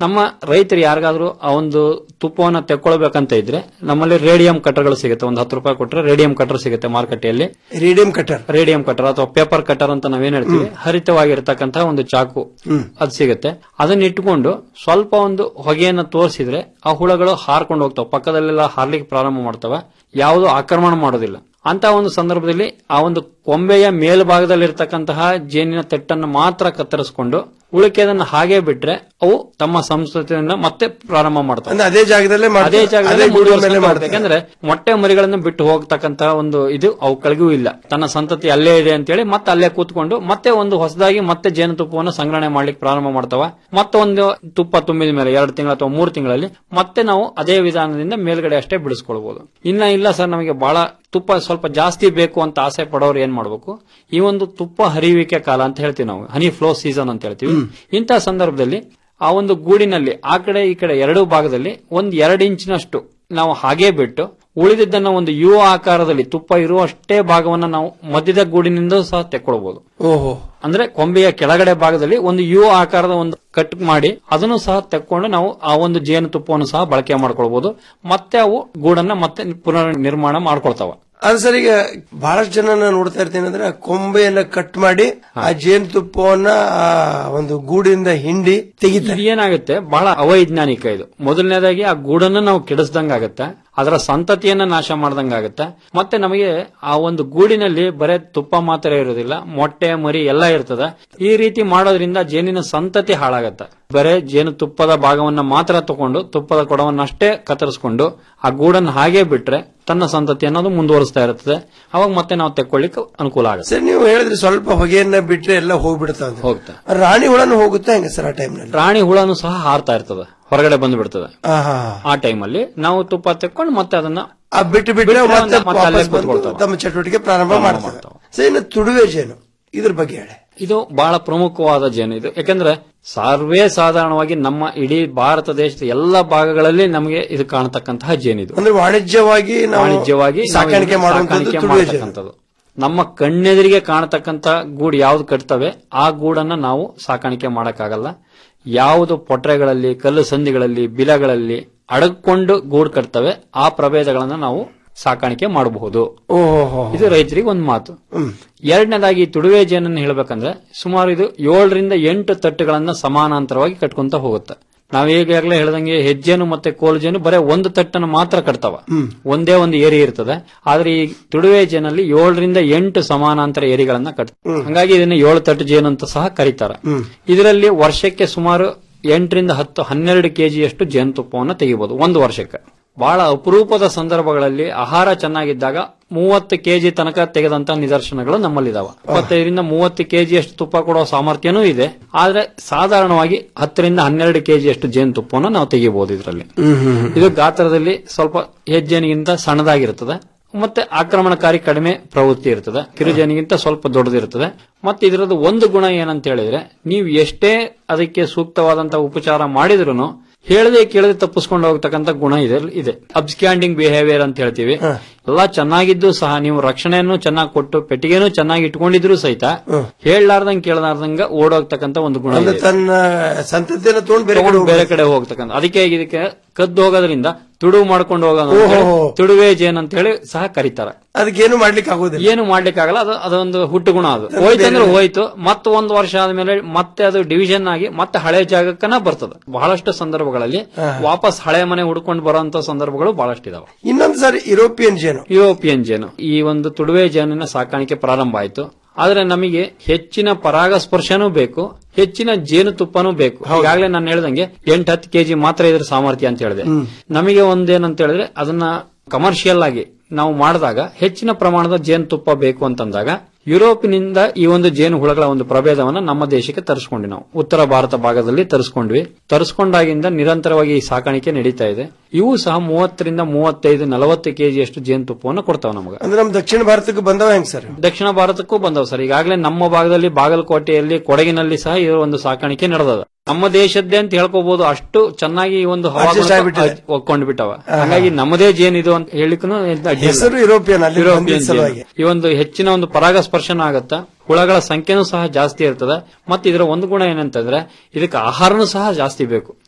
ನಮ್ಮ ರೈತರು ಯಾರಿಗಾದ್ರೂ ಆ ಒಂದು ತುಪ್ಪವನ್ನ ತೆಕ್ಕೊಳ್ಬೇಕಂತ ಇದ್ರೆ ನಮ್ಮಲ್ಲಿ ರೇಡಿಯಂ ಕಟರ್ಗಳು ಸಿಗುತ್ತೆ ಒಂದು ಹತ್ತು ರೂಪಾಯಿ ಕೊಟ್ಟರೆ ರೇಡಿಯಂ ಕಟರ್ ಸಿಗುತ್ತೆ ಮಾರ್ಕೆಟೆಯಲ್ಲಿ ರೇಡಿಯಂ ಕಟರ್ ರೇಡಿಯಂ ಕಟರ್ ಅಥವಾ ಪೇಪರ್ ಕಟರ್ ಅಂತ ನಾವೇನ್ ಹೇಳ್ತೀವಿ ಹರಿತವಾಗಿರ್ತಕ್ಕಂತಹ ಒಂದು ಚಾಕು ಅದು ಸಿಗುತ್ತೆ ಅದನ್ನ ಇಟ್ಕೊಂಡು ಸ್ವಲ್ಪ ಒಂದು ಹೊಗೆಯನ್ನ ತೋರಿಸಿದ್ರೆ ಆ ಹುಳಗಳು ಹಾರ್ಕೊಂಡು ಹೋಗ್ತಾವ ಪಕ್ಕದಲ್ಲೆಲ್ಲ ಹಾರ್ಲಿಕ್ಕೆ ಪ್ರಾರಂಭ ಮಾಡ್ತವೆ ಯಾವುದು ಆಕ್ರಮಣ ಮಾಡೋದಿಲ್ಲ ಅಂತ ಒಂದು ಸಂದರ್ಭದಲ್ಲಿ ಆ ಒಂದು ಕೊಂಬೆಯ ಮೇಲ್ಭಾಗದಲ್ಲಿರ್ತಕ್ಕಂತಹ ಜೇನಿನ ತೆಟ್ಟನ್ನು ಮಾತ್ರ ಕತ್ತರಿಸಿಕೊಂಡು ಉಳಿಕೆದನ್ನ ಹಾಗೆ ಬಿಟ್ರೆ ಅವು ತಮ್ಮ ಸಂಸ್ಕೃತಿಯನ್ನ ಮತ್ತೆ ಪ್ರಾರಂಭ ಮಾಡ್ತವೆ ಅಂದ್ರೆ ಅದೇ ಜಾಗದಲ್ಲೇ ಮಾಡ್ತಾರೆ. ಅದೇ ಜಾಗದಲ್ಲಿ ಅದೇ ಗೂಡು ಮೇಲೆ ಮುಂದುವರಿಸ್ಕೊಂಡು ಮಾಡ್ತಾರೆ. ಹೋಗುತ್ತೆ. ಯಾಕಂದ್ರೆ ಮೊಟ್ಟೆ ಮರಿಗಳನ್ನ ಬಿಟ್ಟು ಹೋಗ್ತಕ್ಕಂತಹ ಒಂದು ಇದು ಅವುಗಳಿಗೂ ಇಲ್ಲ ತನ್ನ ಸಂತತಿ ಅಲ್ಲೇ ಇದೆ ಅಂತೇಳಿ ಮತ್ತೆ ಅಲ್ಲೇ ಕೂತ್ಕೊಂಡು ಮತ್ತೆ ಒಂದು ಹೊಸದಾಗಿ ಮತ್ತೆ ಜೇನುತುಪ್ಪವನ್ನು ಸಂಗ್ರಹಣೆ ಮಾಡ್ಲಿಕ್ಕೆ ಪ್ರಾರಂಭ ಮಾಡ್ತಾವ ಮತ್ತೆ ಒಂದು ತುಪ್ಪ ತುಂಬಿದ ಮೇಲೆ ಎರಡು ತಿಂಗಳು ಅಥವಾ ಮೂರು ತಿಂಗಳಲ್ಲಿ ಮತ್ತೆ ನಾವು ಅದೇ ವಿಧಾನದಿಂದ ಮೇಲ್ಗಡೆ ಅಷ್ಟೇ ಬಿಡಿಸ್ಕೊಳ್ಬಹುದು ಇನ್ನ ಇಲ್ಲ ಸರ್ ನಮಗೆ ಬಹಳ ತುಪ್ಪ ಸ್ವಲ್ಪ ಜಾಸ್ತಿ ಬೇಕು ಅಂತ ಆಸೆ ಪಡೋರು ಏನ್ ಮಾಡ್ಬೇಕು ಈ ಒಂದು ತುಪ್ಪ ಹರಿಯುವಿಕೆ ಕಾಲ ಅಂತ ಹೇಳ್ತೀವಿ ನಾವು ಹನಿ ಫ್ಲೋ ಸೀಸನ್ ಅಂತ ಹೇಳ್ತೀವಿ ಇಂತಹ ಸಂದರ್ಭದಲ್ಲಿ ಆ ಒಂದು ಗೂಡಿನಲ್ಲಿ ಆ ಕಡೆ ಈ ಕಡೆ ಎರಡೂ ಭಾಗದಲ್ಲಿ ಒಂದ್ ಎರಡು ಇಂಚಿನಷ್ಟು ನಾವು ಹಾಗೆ ಬಿಟ್ಟು ಉಳಿದಿದ್ದನ್ನ ಒಂದು ಯು ಆಕಾರದಲ್ಲಿ ತುಪ್ಪ ಇರುವಷ್ಟೇ ಭಾಗವನ್ನ ನಾವು ಮಧ್ಯದ ಗೂಡಿನಿಂದ ಸಹ ತೆಕ್ಕೊಳ್ಬಹುದು ಓಹೋ ಅಂದ್ರೆ ಕೊಂಬೆಯ ಕೆಳಗಡೆ ಭಾಗದಲ್ಲಿ ಒಂದು ಯು ಆಕಾರದ ಒಂದು ಕಟ್ ಮಾಡಿ ಅದನ್ನು ಸಹ ತೆಕ್ಕೊಂಡು ನಾವು ಆ ಒಂದು ಜೇನು ತುಪ್ಪವನ್ನು ಸಹ ಬಳಕೆ ಮಾಡ್ಕೊಳ್ಬಹುದು ಮತ್ತೆ ಅವು ಗೂಡನ್ನ ಮತ್ತೆ ಪುನರ್ ನಿರ್ಮಾಣ ಮಾಡ್ಕೊಳ್ತಾವ ಅದು ಸರ್ ಈಗ ಬಹಳಷ್ಟು ಜನ ನಾನು ನೋಡ್ತಾ ಇರ್ತೀನಿ ಅಂದ್ರೆ ಆ ಕೊಂಬೆಯನ್ನ ಕಟ್ ಮಾಡಿ ಆ ಜೇನುತುಪ್ಪವನ್ನ ಆ ಒಂದು ಗೂಡಿಂದ ಹಿಂಡಿ ತೆಗಿತಾರೆ ಇದು ಏನಾಗುತ್ತೆ ಬಹಳ ಅವೈಜ್ಞಾನಿಕ ಇದು ಮೊದಲನೇದಾಗಿ ಆ ಗೂಡನ್ನು ನಾವು ಕೆಡಿಸ್ದಂಗಾಗತ್ತೆ ಅದರ ಸಂತತಿಯನ್ನ ನಾಶ ಮಾಡ್ದಂಗಾಗತ್ತೆ ಮತ್ತೆ ನಮಗೆ ಆ ಒಂದು ಗೂಡಿನಲ್ಲಿ ಬರೇ ತುಪ್ಪ ಮಾತ್ರ ಇರೋದಿಲ್ಲ ಮೊಟ್ಟೆ ಮರಿ ಎಲ್ಲ ಇರ್ತದೆ ಈ ರೀತಿ ಮಾಡೋದ್ರಿಂದ ಜೇನಿನ ಸಂತತಿ ಹಾಳಾಗತ್ತೆ ಬರೇ ಜೇನು ತುಪ್ಪದ ಭಾಗವನ್ನ ಮಾತ್ರ ತಗೊಂಡು ತುಪ್ಪದ ಕೊಡವನ್ನಷ್ಟೇ ಕತ್ತರಿಸ್ಕೊಂಡು ಆ ಗೂಡನ್ನು ಹಾಗೆ ಬಿಟ್ರೆ ತನ್ನ ಸಂತತಿ ಅನ್ನೋದು ಮುಂದುವರಿಸ್ತಾ ಇರ್ತದೆ ಅವಾಗ ಮತ್ತೆ ನಾವು ತೆಕ್ಕೊಳ್ಳಿಕ್ಕೆ ಅನುಕೂಲ ಆಗುತ್ತೆ ಸರ್ ನೀವು ಹೇಳಿದ್ರೆ ಸ್ವಲ್ಪ ಹೊಗೆಯನ್ನ ಬಿಟ್ರೆ ಎಲ್ಲ ಹೋಗ್ಬಿಡ್ತಾ ಅಂತ ಹೋಗ್ತಾ ರಾಣಿ ಹುಳನು ಹೋಗುತ್ತಾ ಹೆಂಗ ಸರ್ ಆ ಟೈಮ್ನಲ್ಲಿ ರಾಣಿ ಹುಳನು ಸಹ ಹಾರ್ತಾ ಇರ್ತದೆ ಹೊರಗಡೆ ಬಂದು ಬಿಡ್ತದೆ ಆಹಾ. ಆ ಟೈಮಲ್ಲಿ ನಾವು ತುಪ್ಪ ತೆಕ್ಕೊಂಡು ಮತ್ತೆ ಅದನ್ನ ಆ ಬಿಟ್ಟು ಬಿಟ್ಟು ಬಿಟ್ರೆ ಮತ್ತೆ ಮತ್ತೆ ಅಲ್ಲೇ ವಾಪಸ್ ಬಂದು ಕೂತ್ಕೊಳ್ತಾವೆ. ತಮ್ಮ ಚಟುವಟಿಕೆ ಪ್ರಾರಂಭ ಮಾಡ್ತಾರೆ ಸರ್ ಇನ್ನು ತುಡುವೆ ಜೇನು ಇದ್ರ ಬಗ್ಗೆ ಹೇಳಿ ಇದು ಬಹಳ ಪ್ರಮುಖವಾದ ಜೇನು ಇದು ಯಾಕಂದ್ರೆ ಸರ್ವೇ ಸಾಧಾರಣವಾಗಿ ನಮ್ಮ ಇಡೀ ಭಾರತ ದೇಶದ ಎಲ್ಲ ಭಾಗಗಳಲ್ಲಿ ನಮಗೆ ಇದು ಕಾಣತಕ್ಕಂತಹ ಜೇನಿದು ಅಂದ್ರೆ ವಾಣಿಜ್ಯವಾಗಿ ನಾವು ವಾಣಿಜ್ಯವಾಗಿ ನಾವು ಸಾಕಾಣಿಕೆ ಇದನ್ನ ಮಾಡುವಂತದ್ದು ಸಾಕಾಣಿಕೆ ತುಡುವೆ ಜೇನು ಮಾಡ್ತಕ್ಕಂಥದ್ದು. ನಮ್ಮ ಕಣ್ಣೆದುರಿಗೆ ಕಾಣತಕ್ಕಂತ ಗೂಡು ಯಾವ್ದು ಕಟ್ತವೆ ಆ ಗೂಡನ್ನ ನಾವು ಸಾಕಾಣಿಕೆ ಮಾಡಕ್ಕಾಗಲ್ಲ ಯಾವುದು ಪೊಟ್ರೆಗಳಲ್ಲಿ ಕಲ್ಲು ಸಂದಿಗಳಲ್ಲಿ ಬಿಲಗಳಲ್ಲಿ ಅಡಕೊಂಡು ಗೂಡು ಕಟ್ತವೆ ಆ ಪ್ರಭೇದಗಳನ್ನ ನಾವು ಸಾಕಾಣಿಕೆ ಮಾಡಬಹುದು ಓಹೋ ಇದು ರೈತರಿಗೆ ಒಂದು ಮಾತು ಎರಡನೇದಾಗಿ ತುಡುವೆ ಜೇನನ್ನು ಹೇಳ್ಬೇಕಂದ್ರೆ ಸುಮಾರು ಇದು ಏಳರಿಂದ ಎಂಟು ತಟ್ಟುಗಳನ್ನ ಸಮಾನಾಂತರವಾಗಿ ಕಟ್ಕೊಂತ ಹೋಗುತ್ತೆ ನಾವ್ ಈಗಾಗಲೇ ಹೇಳ್ದಂಗೆ ಹೆಜ್ಜೆನು ಮತ್ತೆ ಕೋಲು ಜೇನು ಬರೇ ಒಂದು ತಟ್ಟನ್ನು ಮಾತ್ರ ಕಟ್ತಾವ ಒಂದೇ ಒಂದು ಏರಿ ಇರ್ತದೆ ಆದ್ರೆ ಈ ತುಡುವೆ ಜೇನಲ್ಲಿ ಏಳರಿಂದ ಎಂಟು ಸಮಾನಾಂತರ ಏರಿಗಳನ್ನ ಕಟ್ ಹಂಗಾಗಿ ಇದನ್ನ ಏಳು ತಟ್ಟು ಜೇನು ಅಂತ ಸಹ ಕರೀತಾರೆ ಇದರಲ್ಲಿ ವರ್ಷಕ್ಕೆ ಸುಮಾರು ಎಂಟರಿಂದ ಹತ್ತು ಹನ್ನೆರಡು ಕೆಜಿಯಷ್ಟು ಜೇನುತುಪ್ಪವನ್ನು ತೆಗಿಬಹುದು ಒಂದು ವರ್ಷಕ್ಕೆ ಬಹಳ ಅಪರೂಪದ ಸಂದರ್ಭಗಳಲ್ಲಿ ಆಹಾರ ಚೆನ್ನಾಗಿದ್ದಾಗ ಮೂವತ್ತು ಕೆಜಿ ತನಕ ತೆಗೆದಂತ ನಿದರ್ಶನಗಳು ನಮ್ಮಲ್ಲಿದಾವ ಇಪ್ಪತ್ತೈದರಿಂದ ಮೂವತ್ತು ಕೆಜಿಯಷ್ಟು ತುಪ್ಪ ಕೊಡೋ ಸಾಮರ್ಥ್ಯನೂ ಇದೆ ಆದ್ರೆ ಸಾಧಾರಣವಾಗಿ ಹತ್ತರಿಂದ ಹನ್ನೆರಡು ಕೆಜಿಯಷ್ಟು ಜೇನುತುಪ್ಪವನ್ನು ನಾವು ತೆಗಿಬಹುದು ಇದರಲ್ಲಿ ಇದು ಗಾತ್ರದಲ್ಲಿ ಸ್ವಲ್ಪ ಹೆಜ್ಜೆನಿಗಿಂತ ಸಣ್ಣದಾಗಿರ್ತದೆ ಮತ್ತೆ ಆಕ್ರಮಣಕಾರಿ ಕಡಿಮೆ ಪ್ರವೃತ್ತಿ ಇರ್ತದೆ ಕಿರುಜೇನಿಗಿಂತ ಸ್ವಲ್ಪ ದೊಡ್ಡದಿರ್ತದೆ ಮತ್ತೆ ಇದರದ್ದು ಒಂದು ಗುಣ ಏನಂತ ಹೇಳಿದ್ರೆ ನೀವು ಎಷ್ಟೇ ಅದಕ್ಕೆ ಸೂಕ್ತವಾದಂತಹ ಉಪಚಾರ ಮಾಡಿದ್ರು ಹೇಳದೆ ಕೇಳದೆ ತಪ್ಪಿಸ್ಕೊಂಡು ಹೋಗ್ತಕ್ಕಂತ ಗುಣ ಇದೆ ಇದೆ ಅಬ್ಸ್ಕ್ಯಾಂಡಿಂಗ್ ಬಿಹೇವಿಯರ್ ಅಂತ ಹೇಳ್ತೀವಿ ಎಲ್ಲಾ ಚೆನ್ನಾಗಿದ್ದು ಸಹ ನೀವು ರಕ್ಷಣೆಯನ್ನು ಚೆನ್ನಾಗಿ ಕೊಟ್ಟು ಪೆಟ್ಟಿಗೆನೂ ಚೆನ್ನಾಗಿ ಇಟ್ಕೊಂಡಿದ್ರು ಸಹಿತ ಹೇಳಲಾರ್ದಂಗ್ ಕೇಳಲಾರ್ದಂಗ ಓಡೋಗ್ತಕ್ಕಂತ ಒಂದು ಗುಣ ಅಂದ್ರೆ ಇದೆ ತನ್ನ ಸಂತತಿಯನ್ನು ತಗೊಂಡು ಬೇರೆ ಕಡೆ ತಗೊಂಡು ಬೇರೆ ಹೋಗ್ಬೇಕು. ಕಡೆ ಹೋಗ್ತಕ್ಕಂಥ ಅದಕ್ಕೆ ಇದಕ್ಕೆ ಕದ್ದು ಹೋಗೋದ್ರಿಂದ ತುಡುವು ಮಾಡ್ಕೊಂಡು ಹೋಗೋದು ಅಂತ ಹೇಳಿ ಓಹೋ. ತುಡುವೆ ಜೇನ್ ಅಂತ ಹೇಳಿ ಸಹ ಕರೀತಾರೆ ಅದಕ್ಕೇನು ಮಾಡ್ಲಿಕ್ಕೆ ಆಗೋದಿಲ್ಲ ಏನು ಮಾಡ್ಲಿಕ್ಕೆ ಆಗಲ್ಲ ಅದು ಅದೊಂದು ಹುಟ್ಟು ಗುಣ ಅದು ಅದು ಹೋಯ್ತು ಅಂದ್ರೆ ಬೇರೆ- ಹೋಯ್ತು ಮತ್ತೆ ಒಂದು ವರ್ಷ ಆದ್ಮೇಲೆ ಮತ್ತೆ ಅದು ಡಿವಿಷನ್ ಆಗಿ ಮತ್ತೆ ಹಳೆ ಜಾಗಕ್ಕನ ಬರ್ತದೆ ಬಹಳಷ್ಟು ಸಂದರ್ಭಗಳಲ್ಲಿ ವಾಪಸ್ ಹಳೆ ಮನೆ ಹುಡ್ಕೊಂಡು ಬರುವಂತ ಸಂದರ್ಭಗಳು ಬಹಳಷ್ಟು ಇದಾವೆ ಇನ್ನೊಂದು ಸಾರಿ ಯುರೋಪಿಯನ್ ಜೇನು ಯುರೋಪಿಯನ್ ಜೇನು ಈ ಒಂದು ತುಡುವೆ ಜೇನಿನ ಸಾಕಾಣಿಕೆ ಪ್ರಾರಂಭ ಆಯ್ತು ಆದ್ರೆ ನಮಗೆ ಹೆಚ್ಚಿನ ಪರಾಗಸ್ಪರ್ಶನೂ ಬೇಕು ಹೆಚ್ಚಿನ ಜೇನುತುಪ್ಪನೂ ಬೇಕು ಈಗಾಗಲೇ ನಾನು ಹೇಳ್ದಂಗೆ ಎಂಟು ಹತ್ತು ಕೆಜಿ ಮಾತ್ರ ಇದ್ರ ಸಾಮರ್ಥ್ಯ ಅಂತ ಹೇಳಿದೆ ನಮಗೆ ಒಂದೇನಂತ ಹೇಳಿದ್ರೆ ಅದನ್ನ ಕಮರ್ಷಿಯಲ್ ಆಗಿ ನಾವು ಮಾಡಿದಾಗ ಹೆಚ್ಚಿನ ಪ್ರಮಾಣದ ಜೇನುತುಪ್ಪ ಬೇಕು ಅಂತಂದಾಗ ಯುರೋಪಿನಿಂದ ಈ ಒಂದು ಜೇನು ಹುಳಗಳ ಒಂದು ಪ್ರಭೇದವನ್ನ ನಮ್ಮ ದೇಶಕ್ಕೆ ತರಿಸ್ಕೊಂಡ್ವಿ ನಾವು ಉತ್ತರ ಭಾರತ ಭಾಗದಲ್ಲಿ ತರಿಸ್ಕೊಂಡ್ವಿ ತರಿಸ್ಕೊಂಡಾಗಿಂದ ನಿರಂತರವಾಗಿ ಈ ಸಾಕಾಣಿಕೆ ನಡೀತಾ ಇದೆ ಇವು ಸಹ ಮೂವತ್ತರಿಂದ ಮೂವತ್ತೈದು ನಲವತ್ತು ಕೆಜಿಯಷ್ಟು ಜೇನುತುಪ್ಪವನ್ನು ಕೊಡ್ತಾವ ನಮಗೆ ಅಂದ್ರೆ ನಮ್ ದಕ್ಷಿಣ ಭಾರತಕ್ಕೆ ಬಂದವ ಹೆಂಗ್ ಸರ್ ದಕ್ಷಿಣ ಭಾರತಕ್ಕೂ ಬಂದವು ಸರ್ ಈಗಾಗಲೇ ನಮ್ಮ ಭಾಗದಲ್ಲಿ ಬಾಗಲಕೋಟೆಯಲ್ಲಿ ಕೊಡಗಿನಲ್ಲಿ ಸಹ ಇದರ ಒಂದು ಸಾಕಾಣಿಕೆ ನಡೆದದ ನಮ್ಮ ದೇಶದ್ದೇ ಅಂತ ಹೇಳ್ಕೋಬಹುದು ಅಷ್ಟು ಚೆನ್ನಾಗಿ ಈ ಒಂದು Adjust ಆಗ್ಬಿಟ್ಟಿದೆ. ಒಕ್ಕೊಂಡು ಬಿಟ್ಟವ ಹಾಗಾಗಿ ನಮ್ಮದೇ ಜೇನಿದು ಅಂತ ಹೇಳಿಕ್ಕೂ ಹೆಸರು ಯುರೋಪಿಯನ್ ಅಲ್ಲಿ ಬಂದಿದ್ದ ಸಲುವಾಗಿ ಈ ಒಂದು ಹೆಚ್ಚಿನ ಒಂದು ಪರಾಗಸ್ಪರ್ಶನ ಆಗತ್ತ ಹುಳಗಳ ಸಂಖ್ಯೆನೂ ಸಹ ಜಾಸ್ತಿ ಇರ್ತದೆ ಮತ್ತೆ ಇದರ ಒಂದು ಗುಣ ಏನಂತಂದ್ರೆ ಇದಕ್ಕೆ ಆಹಾರನೂ ಸಹ ಜಾಸ್ತಿ ಬೇಕು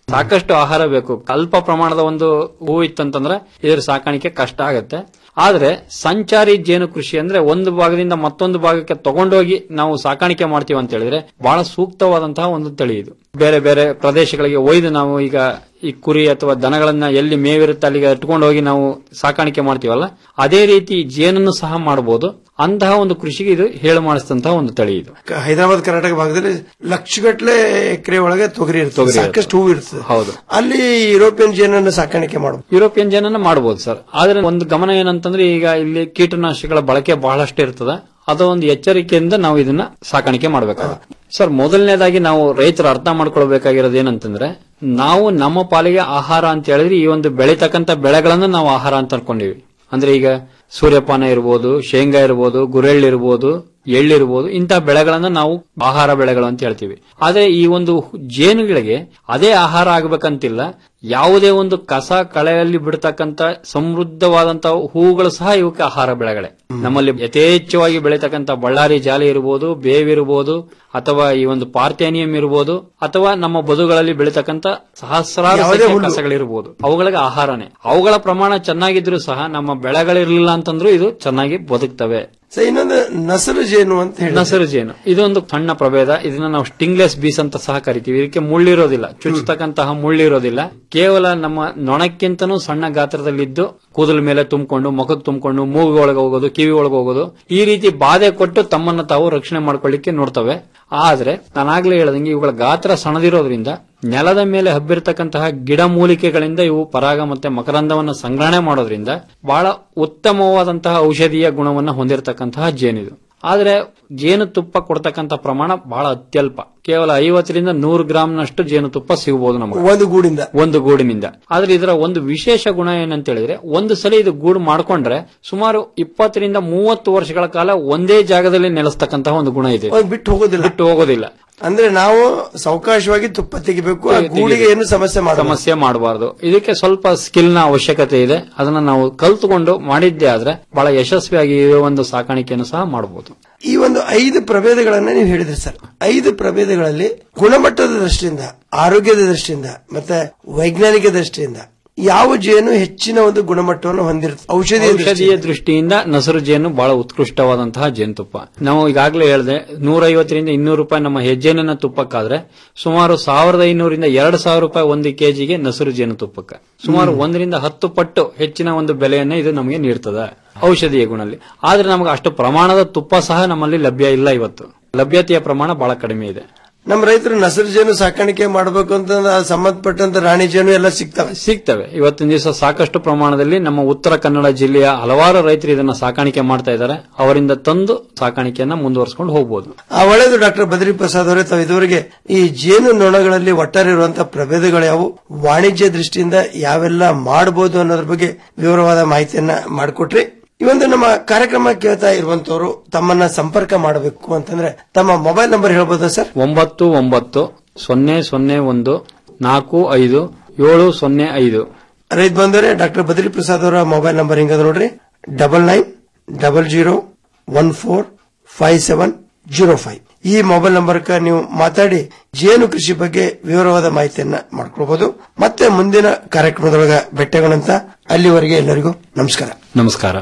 ಸಾಕಷ್ಟು ಆಹಾರ ಬೇಕು ಅಲ್ಪ ಪ್ರಮಾಣದ ಒಂದು ಹೂ ಇತ್ತಂತಂದ್ರೆ ಇದರ ಸಾಕಾಣಿಕೆ ಕಷ್ಟ ಆಗತ್ತೆ ಆದ್ರೆ ಸಂಚಾರಿ ಜೇನು ಕೃಷಿ ಅಂದ್ರೆ ಒಂದು ಭಾಗದಿಂದ ಮತ್ತೊಂದು ಭಾಗಕ್ಕೆ ತಗೊಂಡೋಗಿ ನಾವು ಸಾಕಾಣಿಕೆ ಮಾಡ್ತೀವಿ ಅಂತ ಹೇಳಿದ್ರೆ ಬಹಳ ಸೂಕ್ತವಾದಂತಹ ಒಂದು ತಳಿ ಇದು ಬೇರೆ ಬೇರೆ ಪ್ರದೇಶಗಳಿಗೆ ಒಯ್ದು ನಾವು ಈಗ ಈ ಕುರಿ ಅಥವಾ ದನಗಳನ್ನ ಎಲ್ಲಿ ಮೇವಿರುತ್ತೆ ಅಲ್ಲಿಗೆ ಇಟ್ಕೊಂಡು ಹೋಗಿ ನಾವು ಸಾಕಾಣಿಕೆ ಮಾಡ್ತೀವಲ್ಲ ಅದೇ ರೀತಿ ಜೇನನ್ನು ಸಹ ಮಾಡಬಹುದು ಅಂತಹ ಒಂದು ಕೃಷಿಗೆ ಇದು ಹೇಳು ಮಾಡಿಸಿದಂತಹ ಒಂದು ತಳಿ ಇದು ಕ- ಹೈದರಾಬಾದ್ ಕರ್ನಾಟಕ ಭಾಗದಲ್ಲಿ ಲಕ್ಷಗಟ್ಟಲೆ ಎಕರೆ ಒಳಗೆ ತೊಗರಿ ಇರ್ತದೆ ತೊಗರಿ ಇರುತ್ತೆ. ಸಾಕಷ್ಟು ಹೂ ಇರ್ತದೆ ಹೌದು ಅಲ್ಲಿ ಯುರೋಪಿಯನ್ ಜೇನನ್ನು ಸಾಕಾಣಿಕೆ ಮಾಡಬಹುದು ಯುರೋಪಿಯನ್ ಜೇನನ್ನ ಮಾಡಬಹುದು ಸರ್ ಆದ್ರೆ ಒಂದು ಗಮನ ಏನಂತಂದ್ರೆ ಈಗ ಇಲ್ಲಿ ಕೀಟನಾಶಕಗಳ ಬಳಕೆ ಬಹಳಷ್ಟು ಇರ್ತದೆ ಅದು ಒಂದು ಎಚ್ಚರಿಕೆಯಿಂದ ನಾವು ಇದನ್ನ ಸಾಕಾಣಿಕೆ ಮಾಡಬೇಕಾಗುತ್ತೆ ಸರ್ ಮೊದಲನೇದಾಗಿ ನಾವು ರೈತರು ಅರ್ಥ ಮಾಡ್ಕೊಳ್ಬೇಕಾಗಿರೋದು ಏನಂತಂದ್ರೆ ನಾವು ನಮ್ಮ ಪಾಲಿಗೆ ಆಹಾರ ಅಂತ ಹೇಳಿದ್ರೆ ಈ ಒಂದು ಬೆಳೀತಕ್ಕಂತ ಬೆಳೆಗಳನ್ನ ನಾವು ಆಹಾರ ಅಂತ ಅನ್ಕೊಂಡಿವಿ ಅಂದ್ರೆ ಈಗ ಸೂರ್ಯಪಾನ ಇರ್ಬೋದು ಶೇಂಗಾ ಇರ್ಬೋದು ಗುರೆಳ್ಳು ಇರ್ಬೋದು ಎಳ್ಳಿರ್ಬೋದು ಇಂತಹ ಬೆಳೆಗಳನ್ನ ನಾವು ಆಹಾರ ಬೆಳೆಗಳು ಅಂತ ಹೇಳ್ತೀವಿ ಆದ್ರೆ ಈ ಒಂದು ಜೇನುಗಳಿಗೆ ಅದೇ ಆಹಾರ ಆಗ್ಬೇಕಂತಿಲ್ಲ ಯಾವುದೇ ಒಂದು ಕಸ ಕಳೆಯಲ್ಲಿ ಬಿಡ್ತಕ್ಕಂತ ಸಮೃದ್ಧವಾದಂತಹ ಹೂಗಳು ಸಹ ಇವಕ್ಕೆ ಆಹಾರ ಬೆಳೆಗಳೇ ನಮ್ಮಲ್ಲಿ ಯಥೇಚ್ಛವಾಗಿ ಬೆಳೀತಕ್ಕಂತ ಬಳ್ಳಾರಿ ಜಾಲಿ ಇರಬಹುದು ಬೇವಿರಬಹುದು ಅಥವಾ ಈ ಒಂದು ಪಾರ್ಥೇನಿಯಂ ಇರಬಹುದು ಅಥವಾ ನಮ್ಮ ಬದುಗಳಲ್ಲಿ ಬೆಳೀತಕ್ಕಂತ ಸಹಸ್ರಾರು ಯಾವುದೇ ಸಂಖ್ಯೆಯ ಹುಲ್ಲು. ಕಸಗಳಿರ್ಬೋದು ಅವುಗಳಿಗೆ ಆಹಾರನೇ ಅವುಗಳ ಪ್ರಮಾಣ ಚೆನ್ನಾಗಿದ್ರು ಸಹ ನಮ್ಮ ಬೆಳೆಗಳಿರ್ಲಿಲ್ಲ ಅಂತಂದ್ರೂ ಇದು ಚೆನ್ನಾಗಿ ಬದುಕ್ತವೆ ಸೊ ಇನ್ನೊಂದು ನಸರು ಜೇನು ಅಂತ ಹೇಳಿ ನಸರು ಜೇನು ಇದೊಂದು ಸಣ್ಣ ಪ್ರಭೇದ ಇದನ್ನ ನಾವು ಸ್ಟಿಂಗ್ಲೆಸ್ ಬೀಸ್ ಅಂತ ಸಹ ಕರಿತೀವಿ ಇದಕ್ಕೆ ಮುಳ್ಳಿರೋದಿಲ್ಲ ಚುಚ್ಚತಕ್ಕಂತಹ ಮುಳ್ಳಿರೋದಿಲ್ಲ ಕೇವಲ ನಮ್ಮ ನೊಣಕ್ಕಿಂತನೂ ಸಣ್ಣ ಗಾತ್ರದಲ್ಲಿದ್ದು ಕೂದಲ ಮೇಲೆ ತುಂಬಿಕೊಂಡು ಮುಖಕ್ಕೆ ತುಂಬಿಕೊಂಡು ಮೂಗು ಒಳಗೆ ಹೋಗೋದು ಕಿವಿ ಒಳಗೆ ಹೋಗೋದು ಈ ರೀತಿ ಬಾಧೆ ಕೊಟ್ಟು ತಮ್ಮನ್ನ ತಾವು ರಕ್ಷಣೆ ಮಾಡ್ಕೊಳ್ಳಿಕ್ಕೆ ನೋಡ್ತವೆ ಆದ್ರೆ ನಾನಾಗ್ಲೇ ಹೇಳ್ದಂಗೆ ಇವುಗಳ ಗಾತ್ರ ಸಣ್ಣದಿರೋದ್ರಿಂದ ನೆಲದ ಮೇಲೆ ಹಬ್ಬಿರ್ತಕ್ಕಂತಹ ಗಿಡ ಮೂಲಿಕೆಗಳಿಂದ ಇವು ಪರಾಗ ಮತ್ತೆ ಮಕರಂದವನ್ನ ಸಂಗ್ರಹಣೆ ಮಾಡೋದ್ರಿಂದ ಬಹಳ ಉತ್ತಮವಾದಂತಹ ಔಷಧೀಯ ಗುಣವನ್ನ ಹೊಂದಿರತಕ್ಕಂತಹ ಜೇನಿದು ಆದ್ರೆ ಜೇನುತುಪ್ಪ ಕೊಡ್ತಕ್ಕಂತ ಪ್ರಮಾಣ ಬಹಳ ಅತ್ಯಲ್ಪ ಕೇವಲ ಐವತ್ತರಿಂದ ನೂರು ಗ್ರಾಂನಷ್ಟು ಜೇನುತುಪ್ಪ ಸಿಗಬಹುದು ನಮಗೆ ಒಂದು ಗೂಡಿಂದ ಒಂದು ಗೂಡಿನಿಂದ ಆದ್ರೆ ಇದರ ಒಂದು ವಿಶೇಷ ಗುಣ ಏನಂತ ಹೇಳಿದ್ರೆ ಒಂದು ಸಲ ಇದು ಗೂಡು ಮಾಡ್ಕೊಂಡ್ರೆ ಸುಮಾರು ಇಪ್ಪತ್ತರಿಂದ ಮೂವತ್ತು ವರ್ಷಗಳ ಕಾಲ ಒಂದೇ ಜಾಗದಲ್ಲಿ ನೆಲೆಸ್ತಕ್ಕಂತಹ ಒಂದು ಗುಣ ಇದೆ ಅದು ಬಿಟ್ಟು ಹೋಗೋದಿಲ್ಲ ಬಿಟ್ಟು ಹೋಗೋದಿಲ್ಲ ಅಂದ್ರೆ ನಾವು ಸಾವಕಾಶವಾಗಿ ತುಪ್ಪ ತೆಗಿಬೇಕು ಆ ಗೂಡಿಗೆ ಏನು ಸಮಸ್ಯೆ ಮಾಡಬಾರ್ದು ಸಮಸ್ಯೆ ಮಾಡಬಾರದು ಇದಕ್ಕೆ ಸ್ವಲ್ಪ ಸ್ಕಿಲ್ ನ ಅವಶ್ಯಕತೆ ಇದೆ ಅದನ್ನ ನಾವು ಕಲ್ತುಕೊಂಡು ಮಾಡಿದ್ದೇ ಆದ್ರೆ ಬಹಳ ಯಶಸ್ವಿಯಾಗಿ ಈ ಒಂದು ಸಾಕಾಣಿಕೆಯನ್ನು ಸಹ ಮಾಡಬಹುದು ಈ ಒಂದು ಐದು ಪ್ರಭೇದಗಳನ್ನ ನೀವು ಹೇಳಿದ್ರಿ ಸರ್ ಐದು ಪ್ರಭೇದಗಳಲ್ಲಿ ಗುಣಮಟ್ಟದ ದೃಷ್ಟಿಯಿಂದ ಆರೋಗ್ಯದ ದೃಷ್ಟಿಯಿಂದ ಮತ್ತೆ ವೈಜ್ಞಾನಿಕ ದೃಷ್ಟಿಯಿಂದ ಯಾವ ಜೇನು ಹೆಚ್ಚಿನ ಒಂದು ಗುಣಮಟ್ಟವನ್ನು ಹೊಂದಿರುತ್ತೆ ಔಷಧಿಯ ಔಷಧೀಯ ದೃಷ್ಟಿಯಿಂದ. ದೃಷ್ಟಿಯಿಂದ ನಸರು ಜೇನು ಬಹಳ ಉತ್ಕೃಷ್ಟವಾದಂತಹ ಜೇನುತುಪ್ಪ ನಾವು ಈಗಾಗಲೇ ಹೇಳಿದೆ ನೂರೈವತ್ತರಿಂದ ಇನ್ನೂರು ರೂಪಾಯಿ ನಮ್ಮ ಹೆಜ್ಜೆನ ತುಪ್ಪಕ್ಕಾದ್ರೆ ಸುಮಾರು ಸಾವಿರದ ಐನೂರಿಂದ ಎರಡು ಸಾವಿರ ರೂಪಾಯಿ ಒಂದು ಕೆಜಿಗೆ ನಸರು ಜೇನುತುಪ್ಪಕ್ಕೆ ಸುಮಾರು ಒಂದರಿಂದ ಹತ್ತು ಪಟ್ಟು ಹೆಚ್ಚಿನ ಒಂದು ಬೆಲೆಯನ್ನ ಇದು ನಮಗೆ ನೀಡ್ತದೆ ಔಷಧೀಯ ಗುಣಲ್ಲಿ ಆದ್ರೆ ನಮಗೆ ಅಷ್ಟು ಪ್ರಮಾಣದ ತುಪ್ಪ ಸಹ ನಮ್ಮಲ್ಲಿ ಲಭ್ಯ ಇಲ್ಲ ಇವತ್ತು ಲಭ್ಯತೆಯ ಪ್ರಮಾಣ ಬಹಳ ಕಡಿಮೆ ಇದೆ ನಮ್ಮ ರೈತರು ನಸರು ಜೇನು ಸಾಕಾಣಿಕೆ ಮಾಡಬೇಕು ಅಂತಂದ್ರೆ ಅದು ಸಂಬಂಧಪಟ್ಟಂತ ರಾಣಿ ಜೇನು ಎಲ್ಲ ಸಿಗ್ತವೆ ಸಿಗ್ತವೆ ಇವತ್ತಿನ ದಿವಸ ಸಾಕಷ್ಟು ಪ್ರಮಾಣದಲ್ಲಿ ನಮ್ಮ ಉತ್ತರ ಕನ್ನಡ ಜಿಲ್ಲೆಯ ಹಲವಾರು ರೈತರು ಇದನ್ನ ಸಾಕಾಣಿಕೆ ಮಾಡ್ತಾ ಇದ್ದಾರೆ ಅವರಿಂದ ತಂದು ಸಾಕಾಣಿಕೆಯನ್ನ ಮುಂದುವರಿಸಿಕೊಂಡು ಹೋಗಬಹುದು ಆ ಒಳ್ಳೆಯದು ಡಾಕ್ಟರ್ ಬದ್ರಿ ಪ್ರಸಾದ್ ಅವರೇ ತಾವು ಇದುವರೆಗೆ ಈ ಜೇನು ನೊಣಗಳಲ್ಲಿ ಒಟ್ಟಾರೆ ಇರುವಂತಹ ಪ್ರಭೇದಗಳು ಯಾವುವು ವಾಣಿಜ್ಯ ದೃಷ್ಟಿಯಿಂದ ಯಾವೆಲ್ಲ ಮಾಡಬಹುದು ಅನ್ನೋದ್ರ ಬಗ್ಗೆ ವಿವರವಾದ ಮಾಹಿತಿಯನ್ನ ಮಾಡಿಕೊಟ್ರಿ ಈ ಒಂದು ನಮ್ಮ ಕಾರ್ಯಕ್ರಮ ಕೇಳ್ತಾ ಇರುವಂತವರು ತಮ್ಮನ್ನ ಸಂಪರ್ಕ ಮಾಡಬೇಕು ಅಂತಂದ್ರೆ ತಮ್ಮ ಮೊಬೈಲ್ ನಂಬರ್ ಹೇಳ್ಬೋದಾ ಸರ್ ಒಂಬತ್ತು ಒಂಬತ್ತು ಸೊನ್ನೆ ಸೊನ್ನೆ ಒಂದು ನಾಲ್ಕು ಐದು ಏಳು ಸೊನ್ನೆ ಐದು ರೈತ ಬಂದವರೇ ಡಾಕ್ಟರ್ ಬದ್ರಿ ಪ್ರಸಾದ್ ಅವರ ಮೊಬೈಲ್ ನಂಬರ್ ಹಿಂಗದ ನೋಡ್ರಿ double nine double zero one four five seven zero five ಈ ಮೊಬೈಲ್ ನಂಬರ್ಗೆ ನೀವು ಮಾತಾಡಿ ಜೇನು ಕೃಷಿ ಬಗ್ಗೆ ವಿವರವಾದ ಮಾಹಿತಿಯನ್ನ ಮಾಡ್ಕೊಳ್ಬಹುದು ಮತ್ತೆ ಮುಂದಿನ ಕಾರ್ಯಕ್ರಮದೊಳಗ ಭೇಟಿಯಾಗೋಣಂತ ಅಲ್ಲಿವರೆಗೆ ಎಲ್ಲರಿಗೂ ನಮಸ್ಕಾರ ನಮಸ್ಕಾರ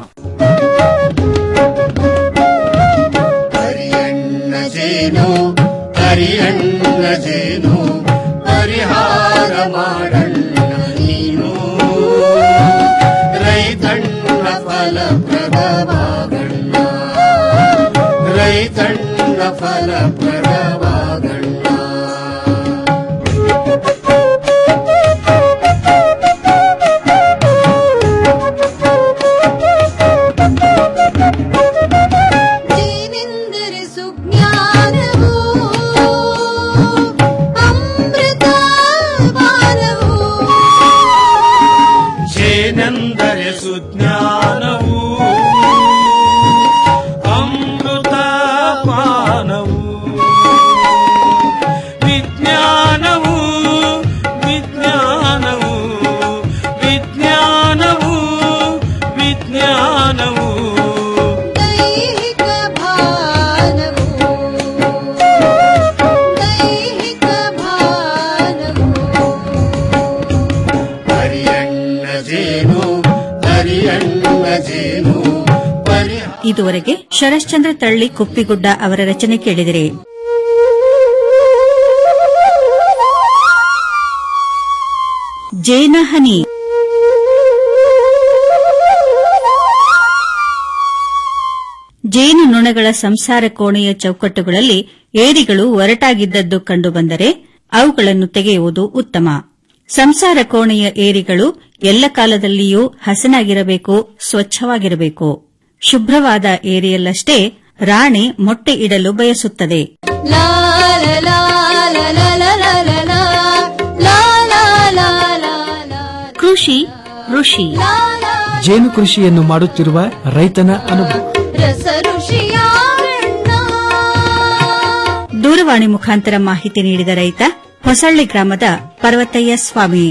ಹರಿಯಣ್ಣ ಜೇನು ಹರಿಯಣ್ಣ ಜೇನು ಪರಿಹಾರ ಮಾಡಣ್ಣ ನೀನು ರೈತಣ್ಣ ಫಲಪ್ರದವಾಗಣ್ಣ ರೈತಣ್ಣ ಫಲಪ್ರದವಾಗಣ್ಣ ಜೇನೆಂದರೆ ಸುಜ್ಞಾನವು ಅಮೃತ ಪಾನವು ಜೇನೆಂದರೆ ಸುಜ್ಞಾನವು ಅಮೃತ ಪಾನವು ಜೇನು ಇದುವರೆಗೆ ಶರಶ್ಚಂದ್ರ ತಳ್ಳಿ ಕುಪ್ಪಿಗುಡ್ಡ ಅವರ ರಚನೆ ಕೇಳಿದಿರಿ ಜೇನಹನಿ ಜೇನು ನೊಣಗಳ ಸಂಸಾರ ಕೋಣೆಯ ಚೌಕಟ್ಟುಗಳಲ್ಲಿ ಏರಿಗಳು ಒರಟಾಗಿದ್ದದ್ದು ಕಂಡುಬಂದರೆ ಅವುಗಳನ್ನು ತೆಗೆಯುವುದು ಉತ್ತಮ ಸಂಸಾರ ಕೋಣೆಯ ಏರಿಗಳು ಎಲ್ಲ ಕಾಲದಲ್ಲಿಯೂ ಹಸನಾಗಿರಬೇಕು ಸ್ವಚ್ಛವಾಗಿರಬೇಕು ಶುಭ್ರವಾದ ಏರಿಯಲ್ಲಷ್ಟೇ ರಾಣಿ ಮೊಟ್ಟೆ ಇಡಲು ಬಯಸುತ್ತದೆ ಲಾ ಲಾ ಲಾ ಲಾ ಲಾ ಲಾ ಲಾ ಲಾ ಲಾ. ಲಾ ಲಾ ಲಾ ಲಾ ಲಾ. ಕೃಷಿ ಋಷಿ ಜೇನು ಕೃಷಿಯನ್ನು ಮಾಡುತ್ತಿರುವ ರೈತನ ಅನುಭವ ರಸ ಋಷಿಯಾರಣ್ಣ ದೂರವಾಣಿ ಮುಖಾಂತರ ಮಾಹಿತಿ ನೀಡಿದ ರೈತ ಹೊಸಳ್ಳಿ ಗ್ರಾಮದ ಪರ್ವತಯ್ಯ ಸ್ವಾಮಿ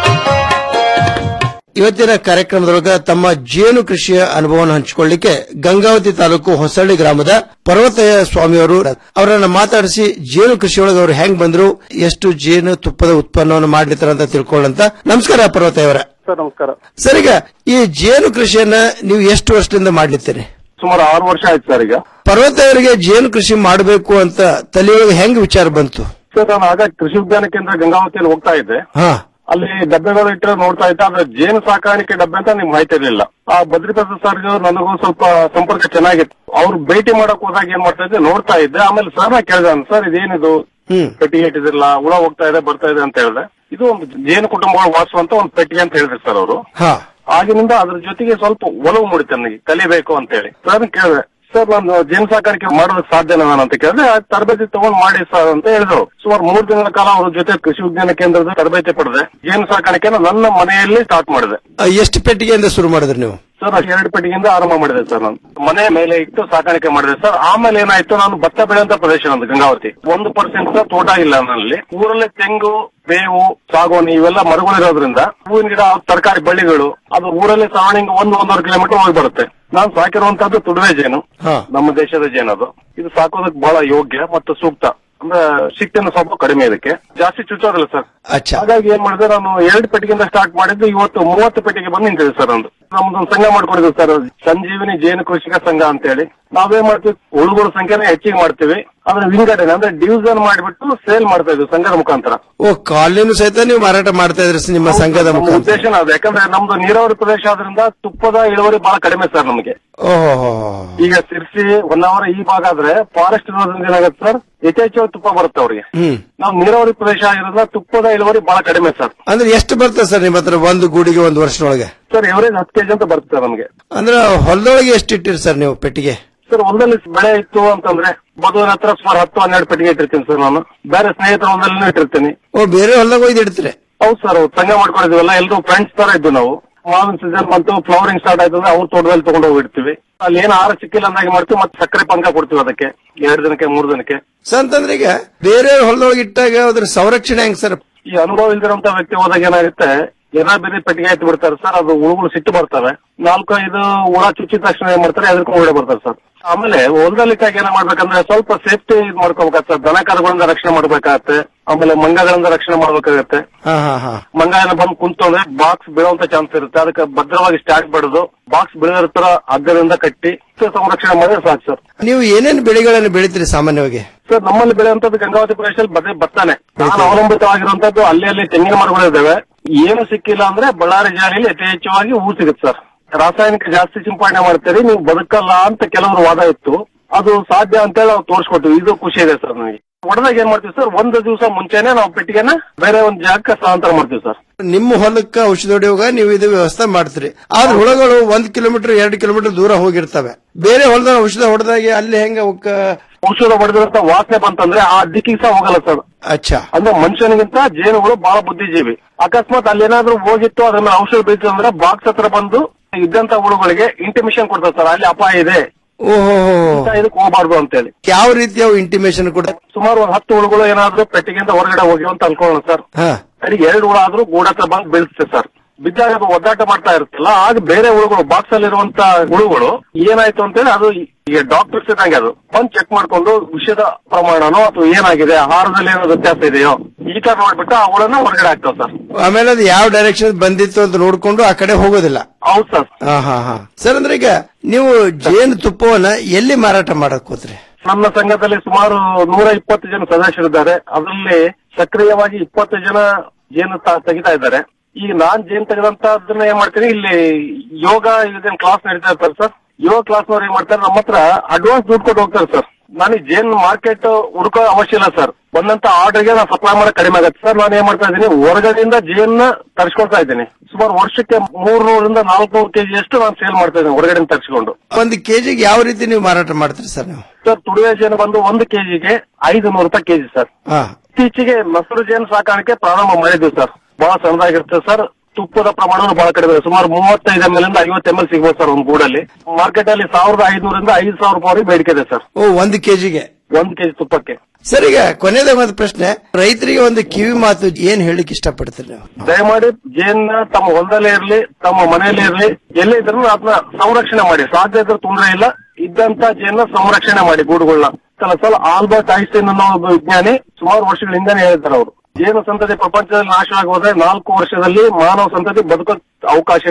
ಇವತ್ತಿನ ಕಾರ್ಯಕ್ರಮದೊಳಗ ತಮ್ಮ ಜೇನು ಕೃಷಿಯ ಅನುಭವವನ್ನು ಹಂಚಿಕೊಳ್ಳಿಕ್ಕೆ ಗಂಗಾವತಿ ತಾಲೂಕು ಹೊಸಳ್ಳಿ ಗ್ರಾಮದ ಪರ್ವತಯ್ಯ ಸ್ವಾಮಿಯವರು ಅವರನ್ನ ಮಾತಾಡಿಸಿ ಜೇನು ಕೃಷಿಯೊಳಗೆ ಅವರು ಹೆಂಗ್ ಬಂದ್ರು ಎಷ್ಟು ಜೇನು ತುಪ್ಪದ ಉತ್ಪನ್ನವನ್ನು ಮಾಡ್ಲಿತ್ತಾರ ಅಂತ ತಿಳ್ಕೊಳ್ಳಂತ ನಮಸ್ಕಾರ ಪರ್ವತಯ್ಯವರ ಸರ್ ನಮಸ್ಕಾರ ಸರ್ ಈಗ ಈ ಜೇನು ಕೃಷಿಯನ್ನ ನೀವು ಎಷ್ಟು ವರ್ಷದಿಂದ ಮಾಡ್ಲಿತ್ತೀರಿ ಸುಮಾರು ಆರು ವರ್ಷ ಆಯ್ತು ಸರ್ ಈಗ ಪರ್ವತಯ್ಯವರಿಗೆ ಜೇನು ಕೃಷಿ ಮಾಡಬೇಕು ಅಂತ ತಲೆಯೊಳಗೆ ಹೆಂಗ್ ವಿಚಾರ ಬಂತು ಸರ್ ನಾನು ಆಗ ಕೃಷಿ ವಿಜ್ಞಾನ ಕೇಂದ್ರ ಗಂಗಾವತಿಯಲ್ಲಿ ಹೋಗ್ತಾ ಇದ್ದೆ ಹಾ ಅಲ್ಲಿ ಡಬ್ಬೆಗಳು ಇಟ್ಟರೆ ನೋಡ್ತಾ ಇದ್ದೆ ಆದ್ರೆ ಜೇನು ಸಾಕಾಣಿಕೆ ಡಬ್ಬೆ ಅಂತ ನಿಮ್ಗೆ ಮಾಹಿತಿ ಇರಲಿಲ್ಲ ಆ ಬದ್ರಿಪ್ರಸಾದ್ ಸರ್ ನನಗೂ ಸ್ವಲ್ಪ ಸಂಪರ್ಕ ಚೆನ್ನಾಗಿತ್ತು ಅವ್ರು ಭೇಟಿ ಮಾಡಕ್ ಹೋದಾಗ ಏನ್ ಮಾಡ್ತಾ ಇದ್ದೆ ನೋಡ್ತಾ ಇದ್ದೆ ಆಮೇಲೆ ಸರ್ ನಾ ಕೇಳಿದೆ ಸರ್ ಇದೇನಿದು ಪೆಟ್ಟಿಗೆ ಇಟ್ಟಿದಿರಲ್ಲ ಹುಳ ಹೋಗ್ತಾ ಇದೆ ಬರ್ತಾ ಇದೆ ಅಂತ ಹೇಳಿದೆ ಇದು ಒಂದು ಜೇನು ಕುಟುಂಬಗಳು ವಾಸುವಂತ ಒಂದು ಪೆಟ್ಟಿಗೆ ಅಂತ ಹೇಳಿದ್ರು ಸರ್ ಅವರು ಹಾ ಆಗಿನಿಂದ ಅದ್ರ ಜೊತೆಗೆ ಸ್ವಲ್ಪ ಒಲವು ಮೂಡಿತು ನನಗೆ ಕಲಿಬೇಕು ಅಂತ ಹೇಳಿ ಸರ್ ಕೇಳಿದೆ ಸರ್ ನಾನು ಜೇನು ಸಾಕಾಣಿಕೆ ಮಾಡೋದಕ್ಕೆ ಸಾಧ್ಯನಾ ನಾನು ಅಂತ ಕೇಳಿದ್ರೆ ಆ ತರಬೇತಿ ತಗೊಂಡ್ ಮಾಡಿ ಸರ್ ಅಂತ ಹೇಳಿದ್ರು ಸುಮಾರು ಮೂರು ತಿಂಗಳ ಕಾಲ ಅವ್ರ ಜೊತೆ ಕೃಷಿ ವಿಜ್ಞಾನ ಕೇಂದ್ರದ ತರಬೇತಿ ಪಡೆದೆ ಜೇನು ಸಾಕಾಣಿಕೆನ ನನ್ನ ಮನೆಯಲ್ಲಿ ಸ್ಟಾರ್ಟ್ ಮಾಡಿದೆ ಆ, ಎಷ್ಟು ಪೆಟ್ಟಿಗೆಯಿಂದ ಶುರು ಮಾಡಿದ್ರಿ ನೀವು ಸರ್ ಅದು ಎರಡು ಪೆಟ್ಟಿಗೆಯಿಂದ ಆರಂಭ ಮಾಡಿದೆ ಸರ್ ನಾನು ಮನೆ ಮೇಲೆ ಇಟ್ಟು ಸಾಕಾಣಿಕೆ ಮಾಡಿದೆ ಸರ್ ಆಮೇಲೆ ಏನಾಯ್ತು ನಾನು ಭತ್ತ ಬೆಳೆಯುವಂತ ಪ್ರದೇಶ ನಂದು ಗಂಗಾವತಿ ಒಂದು ಪರ್ಸೆಂಟ್ ತೋಟ ಇಲ್ಲ ನನ್ನಲ್ಲಿ ಊರಲ್ಲಿ ತೆಂಗು ಬೇವು ಸಾಗೋನಿ ಇವೆಲ್ಲ ಮರಗಳಿರೋದ್ರಿಂದ ಹೂವಿನ ಗಿಡ ತರಕಾರಿ ಬಳ್ಳಿಗಳು ಅದು ಊರಲ್ಲಿ ಸರೌಂಡಿಂಗ್ ಒಂದು ಒಂದೂವರೆ ಕಿಲೋಮೀಟರ್ ಹೋಗಿ ಬರುತ್ತೆ ನಾನು ಸಾಕಿರುವಂತದ್ದು ತುಡುವೆ ಜೇನು ನಮ್ಮ ದೇಶದ ಜೇನು ಅದು ಇದು ಸಾಕೋದಕ್ಕೆ ಬಹಳ ಯೋಗ್ಯ ಮತ್ತು ಸೂಕ್ತ ಅಂದ್ರೆ ಶಿಕ್ಷಣ ಸ್ವಲ್ಪ ಕಡಿಮೆ ಇದಕ್ಕೆ ಜಾಸ್ತಿ ಚುಚ್ಚೋದಿಲ್ಲ ಸರ್ ಹಾಗಾಗಿ ಏನ್ ಮಾಡಿದೆ ನಾನು ಎರಡು ಪೆಟ್ಟಿಗೆಯಿಂದ ಸ್ಟಾರ್ಟ್ ಮಾಡಿದ್ದು ಇವತ್ತು ಮೂವತ್ತು ಪೆಟ್ಟಿಗೆ ಬಂದು ನಿಂತಿದೆ ಸರ್ ಒಂದು ನಮ್ದೊಂದು ಸಂಘ ಮಾಡ್ಕೊಂಡಿದ್ದೀವಿ ಸರ್ ಸಂಜೀವಿನಿ ಜೇನು ಕೃಷಿಕ ಸಂಘ ಅಂತ ಹೇಳಿ ನಾವೇನ್ ಮಾಡ್ತೀವಿ ಹುಳುಗಳ ಸಂಖ್ಯೆನ ಹೆಚ್ಚಿಗೆ ಮಾಡ್ತೀವಿ ಅದನ್ನ ವಿಂಗಡಣೆ ಅಂದ್ರೆ ಡಿವಿಷನ್ ಮಾಡಿಬಿಟ್ಟು ಸೇಲ್ ಮಾಡ್ತಾ ಇದ್ವಿ ಸಂಘದ ಮುಖಾಂತರ ಓ ಕಾಲನಿನೂ ಸಹಿತ ನೀವು ಮಾರಾಟ ಮಾಡ್ತಾ ಇದ್ರಿ ನಿಮ್ಮ ಸಂಘದ ನಮ್ಮ ಮುಖಾಂತರ ಉದ್ದೇಶನ ಅದು ಯಾಕಂದ್ರೆ ನಮ್ದು ನೀರಾವರಿ ಪ್ರದೇಶ ಆದ್ರಿಂದ ತುಪ್ಪದ ಇಳುವರಿ ಬಹಳ ಕಡಿಮೆ ಸರ್ ನಮಗೆ ಓಹೋ ಈಗ ಸಿರ್ಸಿ ಹೊನ್ನಾವರ ಈ ಭಾಗ ಆದ್ರೆ ಫಾರೆಸ್ಟ್ ಇರೋದ್ರಿಂದ ಏನಾಗುತ್ತೆ ಸರ್ ಯಥೇಚ್ಛವಾಗಿ ತುಪ್ಪ ಬರುತ್ತೆ ಅವ್ರಿಗೆ ಹ್ಮ್ ನಾವು ನೀರಾವರಿ ಪ್ರದೇಶ ಆಗಿರೋದ್ರಿಂದ ತುಪ್ಪದ ಇಳುವರಿ ಬಹಳ ಕಡಿಮೆ ಸರ್ ಅಂದ್ರೆ ಎಷ್ಟು ಬರ್ತದೆ ಸರ್ ನಿಮ್ಮ ಹತ್ರ ಒಂದು ಗೂಡಿಗೆ ಒಂದು ವರ್ಷದೊಳಗೆ ಸರ್ ಎವರೇಜ್ ಹತ್ತು ಕೆಜಿ ಅಂತ ಬರುತ್ತೆ ಸರ್ ನಮಗೆ ಅಂದ್ರೆ ಹೊಲದೊಳಗೆ ಎಷ್ಟು ಇಟ್ಟಿರಿ ಸರ್ ನೀವು ಪೆಟ್ಟಿಗೆ ಸರ್ ಹೊಲದಲ್ಲಿ ಬೆಳೆ ಇತ್ತು ಅಂತಂದ್ರೆ ಮದುವಿನ ಹತ್ರ ಸುಮಾರು ಹತ್ತು ಹನ್ನೆರಡು ಪೆಟ್ಟಿಗೆ ಇಟ್ಟಿರ್ತೀನಿ ಸರ್ ನಾನು ಬೇರೆ ಸ್ನೇಹಿತರ ಹೊಲದಲ್ಲಿ ಇಟ್ಟಿರ್ತೀನಿ ಓ ಬೇರೆ ಹೊಲದಾಗ ಒಯ್ದು ಇಡ್ತೀರಿ ಹೌದು ಸರ್ ಸಂಘ ಮಾಡ್ಕೊಂಡಿದೀವಲ್ಲ ಎಲ್ಲರೂ ಫ್ರೆಂಡ್ಸ್ ತರ ಇದ್ದು ನಾವು ಮಾವಿನ ಸೀಸನ್ ಬಂತು ಫ್ಲವರಿಂಗ್ ಸ್ಟಾರ್ಟ್ ಆಯ್ತು ಅಂದ್ರೆ ಅವ್ರ ತೋಟದಲ್ಲಿ ತಗೊಂಡು ಹೋಗಿ ಇಡ್ತೀವಿ ಅಲ್ಲಿ ಏನು ಆಹಾರ ಸಿಕ್ಕಿಲ್ಲ ಅಂದಾಗೆ ಮಾಡ್ತೀವಿ ಮತ್ತೆ ಸಕ್ಕರೆ ಪಾನಕ ಕೊಡ್ತೀವಿ ಅದಕ್ಕೆ ಎರಡು ದಿನಕ್ಕೆ ಮೂರು ದಿನಕ್ಕೆ ಸರ್ ಅಂತಂದ್ರೆ ಈಗ ಬೇರೆ ಹೊಲದೊಳಗೆ ಇಟ್ಟಾಗ ಅದ್ರ ಸಂರಕ್ಷಣೆ ಹೆಂಗ್ ಸರ್ ಈ ಅನುಭವ ಇಲ್ದಿರೋಂತ ವ್ಯಕ್ತಿ ಹೋದಾಗ ಏನಾಗುತ್ತೆ ಎರ ಬೇರೆ ಪೆಟ್ಟಿಗೆ ಆಯ್ತು ಬಿಡ್ತಾರೆ ಸರ್ ಅದು ಹುಳುಗಳು ಸಿಟ್ಟು ಬರ್ತವೆ ನಾಲ್ಕು ಐದು ಹುಳ ಚುಚ್ಚಿದ ತಕ್ಷಣ ಏನ್ ಮಾಡ್ತಾರೆ ಎದ್ರಕೊಂಡು ಓಡಿ ಬರ್ತಾರೆ ಸರ್ ಆಮೇಲೆ ಹೊಲದಲ್ಲಿಟ್ಟಾಗ ಏನ ಮಾಡ್ಬೇಕಂದ್ರೆ ಸ್ವಲ್ಪ ಸೇಫ್ಟಿ ಇದು ಮಾಡ್ಕೋಬೇಕಾಗತ್ತೆ ಸರ್ ದನ ಕರುಗಳಿಂದ ರಕ್ಷಣೆ ಮಾಡ್ಬೇಕಾಗತ್ತೆ ಆಮೇಲೆ ಮಂಗಗಳಿಂದ ರಕ್ಷಣೆ ಮಾಡ್ಬೇಕಾಗತ್ತೆ ಹಾ ಹಾ ಹಾ ಮಂಗ ಏನೋ ಬಂದು ಕುಂತು ಅಂದ್ರೆ ಬಾಕ್ಸ್ ಬೀಳುವಂತ ಚಾನ್ಸ್ ಇರುತ್ತೆ ಅದಕ್ಕೆ ಭದ್ರವಾಗಿ ಸ್ಟಾರ್ಟ್ ಬಡದು ಬಾಕ್ಸ್ ಬೀಳೋ ತರ ಹಗ್ಗದಿಂದ ಕಟ್ಟಿ ಸಂರಕ್ಷಣೆ ಮಾಡಿದ್ರೆ ಸಾಕು ಸರ್ ನೀವು ಏನೇನು ಬೆಳೆಗಳನ್ನು ಬೆಳಿತೀರಿ ಸಾಮಾನ್ಯವಾಗಿ ಸರ್ ನಮ್ಮಲ್ಲಿ ಬೆಳೆಯುವಂತದ್ದು ಗಂಗಾವತಿ ಪ್ರದೇಶದಲ್ಲಿ ಬರೀ ಭತ್ತಾನೆ ನಾನು ಅವಲಂಬಿತವಾಗಿರುವಂತದ್ದು ಅಲ್ಲಿ ಅಲ್ಲಿ ತೆಂಗಿನ ಮರಗಳಿದ್ದಾವೆ ಏನು ಸಿಕ್ಕಿಲ್ಲ ಅಂದ್ರೆ ಬಳ್ಳಾರಿ ಜಿಲ್ಲೆಯಲ್ಲಿ ಯಥೇಚ್ಛವಾಗಿ ಹೂ ಸಿಗುತ್ತೆ ಸರ್ ರಾಸಾಯನಿಕ ಜಾಸ್ತಿ ಸಿಂಪಡಣೆ ಮಾಡ್ತೀರಿ ನೀವು ಬದುಕಲ್ಲ ಅಂತ ಕೆಲವರು ವಾದ ಇತ್ತು ಅದು ಸಾಧ್ಯ ಅಂತೇಳಿ ನಾವು ತೋರಿಸ್ಕೊಟ್ವಿ ಇದು ಖುಷಿ ಇದೆ ಸರ್ ನನಗೆ ಹೊಡೆದಾಗ ಏನ್ ಮಾಡ್ತೀವಿ ಸರ್ ಒಂದು ದಿವಸ ಮುಂಚೆನೆ ನಾವು ಪೆಟ್ಟಿಗೆನ ಬೇರೆ ಒಂದು ಜಾಗಕ್ಕೆ ಸ್ಥಳಾಂತರ ಮಾಡ್ತೀವಿ ಸರ್ ನಿಮ್ಮ ಹೊಲಕ್ಕೆ ಔಷಧಿ ಹೊಡೆಯುವಾಗ ನೀವು ಇದು ವ್ಯವಸ್ಥೆ ಮಾಡ್ತೀರಿ ಆದ್ರೆ ಹುಳಗಳು ಒಂದ್ ಕಿಲೋಮೀಟರ್ ಎರಡು ಕಿಲೋಮೀಟರ್ ದೂರ ಹೋಗಿರ್ತವೆ ಬೇರೆ ಹೊಲದಾಗ ಔಷಧ ಹೊಡೆದಾಗೆ ಅಲ್ಲಿ ಹೆಂಗ ಅವಕ್ಕ ಔಷಧ ಹೊಡೆದಿರಂತ ವಾಸನೆ ಬಂತಂದ್ರೆ ಆ ದಿಕ್ಕಿಗೆ ಸಹ ಹೋಗಲ್ಲ ಸರ್ ಅಚ್ಚಾ ಅಂದ್ರೆ ಮನುಷ್ಯನಿಗಿಂತ ಜೇನುಗಳು ಬಹಳ ಬುದ್ಧಿಜೀವಿ ಅಕಸ್ಮಾತ್ ಅಲ್ಲಿ ಏನಾದ್ರೂ ಹೋಗಿತ್ತು ಅದ್ರ ಮೇಲೆ ಔಷಧ ಬೀಳ್ತು ಅಂದ್ರೆ ಬಾಕ್ಸ್ ಹತ್ರ ಬಂದು ಇದ್ದಂತ ಹುಳುಗಳಿಗೆ ಇಂಟಿಮೇಷನ್ ಕೊಡ್ತಾರೆ ಸರ್ ಅಲ್ಲಿ ಅಪಾಯ ಇದೆ ಓಹೋ ಇಂಥ ಇದಕ್ಕೆ ಹೋಗಬಾರ್ದು ಅಂತೇಳಿ ಯಾವ ರೀತಿಯ ಇಂಟಿಮೇಶನ್ ಕೂಡ ಸುಮಾರು ಒಂದು ಹತ್ತು ಹುಳುಗಳು ಏನಾದ್ರೂ ಪೆಟ್ಟಿಗೆಯಿಂದ ಹೊರಗಡೆ ಹೋಗಿ ಅಂತ ಅನ್ಕೊಳ್ಳೋಣ ಸರ್ ಹಾ ಅಲ್ಲಿಗೆ ಎರಡು ಹುಳ ಆದ್ರೂ ಗೂಡ ಹತ್ರ ಬಂದು ಬೀಳ್ಸುತ್ತೆ ಸರ್ ಬಿದ್ದಾಗ ಅದು ಒದ್ದಾಟ ಮಾಡ್ತಾ ಇರುತ್ತಲ್ಲ ಆಗ ಬೇರೆ ಹುಳುಗಳು ಬಾಕ್ಸ್ ಅಲ್ಲಿ ಇರುವಂತ ಹುಳುಗಳು ಏನಾಯ್ತು ಅಂತೇಳಿ ಅದು ಈಗ ಡಾಕ್ಟರ್ಸ್ ಇದ್ದಂಗೆ ಅದು ಬಂದ್ ಚೆಕ್ ಮಾಡ್ಕೊಂಡು ವಿಷದ ಪ್ರಮಾಣನೋ ಅಥವಾ ಏನಾಗಿದೆ ಆಹಾರದಲ್ಲಿ ಏನೋ ವ್ಯತ್ಯಾಸ ಇದೆಯೋ ಈ ತರ ನೋಡ್ಬಿಟ್ಟು ಆ ಹುಳನ ಹೊರಗಡೆ ಹಾಕ್ತಾವ್ ಸರ್ ಆಮೇಲೆ ಅದು ಯಾವ ಡೈರೆಕ್ಷನ್ ಬಂದಿತ್ತು ಅಂತ ನೋಡ್ಕೊಂಡು ಆ ಕಡೆ ಹೋಗೋದಿಲ್ಲ ಹೌದು ಸರ್ ಹಾ ಹಾ ಹಾ ಸರ್ ಅಂದ್ರೆ ಈಗ ನೀವು ಜೇನು ತುಪ್ಪವನ್ನ ಎಲ್ಲಿ ಮಾರಾಟ ಮಾಡಕ್ ಹೋದ್ರಿ ನಮ್ಮ ಸಂಘದಲ್ಲಿ ಸುಮಾರು ನೂರ ಇಪ್ಪತ್ತು ಜನ ಸದಸ್ಯರಿದ್ದಾರೆ ಅದರಲ್ಲಿ ಸಕ್ರಿಯವಾಗಿ ಇಪ್ಪತ್ತು ಜನ ಜೇನು ತ- ತೆಗಿತಾ ಇದ್ದಾರೆ ಈಗ ನಾನ್ ಜೇನು ತೆಗೆದಂತದನ್ನ ಏನ್ ಮಾಡ್ತೀನಿ ಇಲ್ಲಿ ಯೋಗ ಇದೇನ್ ಕ್ಲಾಸ್ ನಡೀತಾ ಇರ್ತಾರೆ ಸರ್ ಯೋಗ ಕ್ಲಾಸ್ ನವ್ರು ಏನ್ ಮಾಡ್ತಾರೆ ನಮ್ಮ ಹತ್ರ ಅಡ್ವಾನ್ಸ್ ದುಡ್ಡು ಕೊಟ್ಟು ಹೋಗ್ತಾರೆ ಸರ್ ನನಗೆ ಜೇನ್ ಮಾರ್ಕೆಟ್ ಹುಡುಕೋ ಅವಶ್ಯ ಇಲ್ಲ ಸರ್ ಬಂದಂತ ಆರ್ಡರ್ಗೆ ನಾನು ಸಪ್ಲೈ ಮಾಡಕ್ ಕಡಿಮೆ ಆಗುತ್ತೆ ಸರ್ ನಾನು ಏನ್ ಮಾಡ್ತಾ ಇದ್ದೀನಿ ಹೊರಗಡೆಯಿಂದ ಜೇನ್ನ ತರಿಸ್ಕೊಳ್ತಾ ಇದ್ದೀನಿ ಸುಮಾರು ವರ್ಷಕ್ಕೆ ಮೂರ್ನೂರಿಂದ ನಾಲ್ಕುನೂರು ಕೆಜಿ ಅಷ್ಟು ನಾನು ಸೇಲ್ ಮಾಡ್ತಾ ಇದ್ದೀನಿ ಹೊರಗಡೆಯಿಂದ ತರಿಸ್ಕೊಂಡು ಒಂದು ಕೆಜಿಗೆ ಯಾವ ರೀತಿ ನೀವು ಮಾರಾಟ ಮಾಡ್ತೀರಿ ಸರ್ ನೀವು ಸರ್ ತುಡುವೆ ಜೇನು ಬಂದು ಒಂದು ಕೆಜಿಗೆ ಐದು ನೂರು ರೂಪಾಯಿ ಕೆಜಿ ಸರ್ ಹಾ ಇತ್ತೀಚೆಗೆ ಮೊಸರು ಜೇನು ಸಾಕಾಣಿಕೆ ಪ್ರಾರಂಭ ಮಾಡಿದ್ವಿ ಸರ್ ಬಹಳ ಸಣ್ಣದಾಗಿರುತ್ತೆ ಸರ್ ತುಪ್ಪದ ಪ್ರಮಾಣನು ಬಹಳ ಕಡಿಮೆ ಇದೆ. ಸುಮಾರು ಮೂವತ್ತೈದು ಎಂ ಎಲ್ ಇಂದ ಐವತ್ತು ಎಂ ಎಲ್ ಸಿಗ್ಬೋದು ಸರ್ ಒಂದು ಗೂಡಲ್ಲಿ ಮಾರ್ಕೆಟ್ ಅಲ್ಲಿ ಸಾವಿರದ ಐನೂರಿಂದ ಐದು ಸಾವಿರ ರೂಪಾಯಿ ಬೇಡಿಕೆ ಇದೆ ಸರ್ ಓ ಒಂದು ಕೆಜಿಗೆ ಒಂದು ಕೆಜಿ ತುಪ್ಪಕ್ಕೆ ಸರ್ ಈಗ ಕೊನೆಯದೇ ಒಂದು ಪ್ರಶ್ನೆ ರೈತರಿಗೆ ಒಂದು ಕಿವಿ ಮಾತು ಏನ್ ಹೇಳಿಕ್ ಇಷ್ಟಪಡ್ತೀರಿ ನೀವು ದಯಮಾಡಿ ಜೇನ್ನ ತಮ್ಮ ಹೊಲದಲ್ಲೇ ಇರ್ಲಿ ತಮ್ಮ ಮನೆಯಲ್ಲೇ ಇರ್ಲಿ ಎಲ್ಲೇ ಇದ್ರೂ ಅದನ್ನ ಸಂರಕ್ಷಣೆ ಮಾಡಿ ಸಾಧ್ಯ ಇದ್ರೆ ತೊಂದರೆ ಇಲ್ಲ ಇದ್ದಂತ ಜೇನ್ನ ಸಂರಕ್ಷಣೆ ಮಾಡಿ ಗೂಡುಗಳನ್ನ ಕೆಲ ಸಲ ಆಲ್ಬರ್ಟ್ ಐನ್ಸ್ಟೈನ್ ಅನ್ನೋ ಒಬ್ಬ ವಿಜ್ಞಾನಿ ಸುಮಾರು ವರ್ಷಗಳ ಹಿಂದೆನೆ ಹೇಳಿದ್ದಾರೆ ಅವರು ಜೇನು ಸಂತತಿ ಪ್ರಪಂಚದಲ್ಲಿ ನಾಶವಾಗಿ ಹೋದ್ರೆ ನಾಲ್ಕು ವರ್ಷದಲ್ಲಿ ಮಾನವ ಸಂತತಿ ಬದುಕೋ ಅವಕಾಶ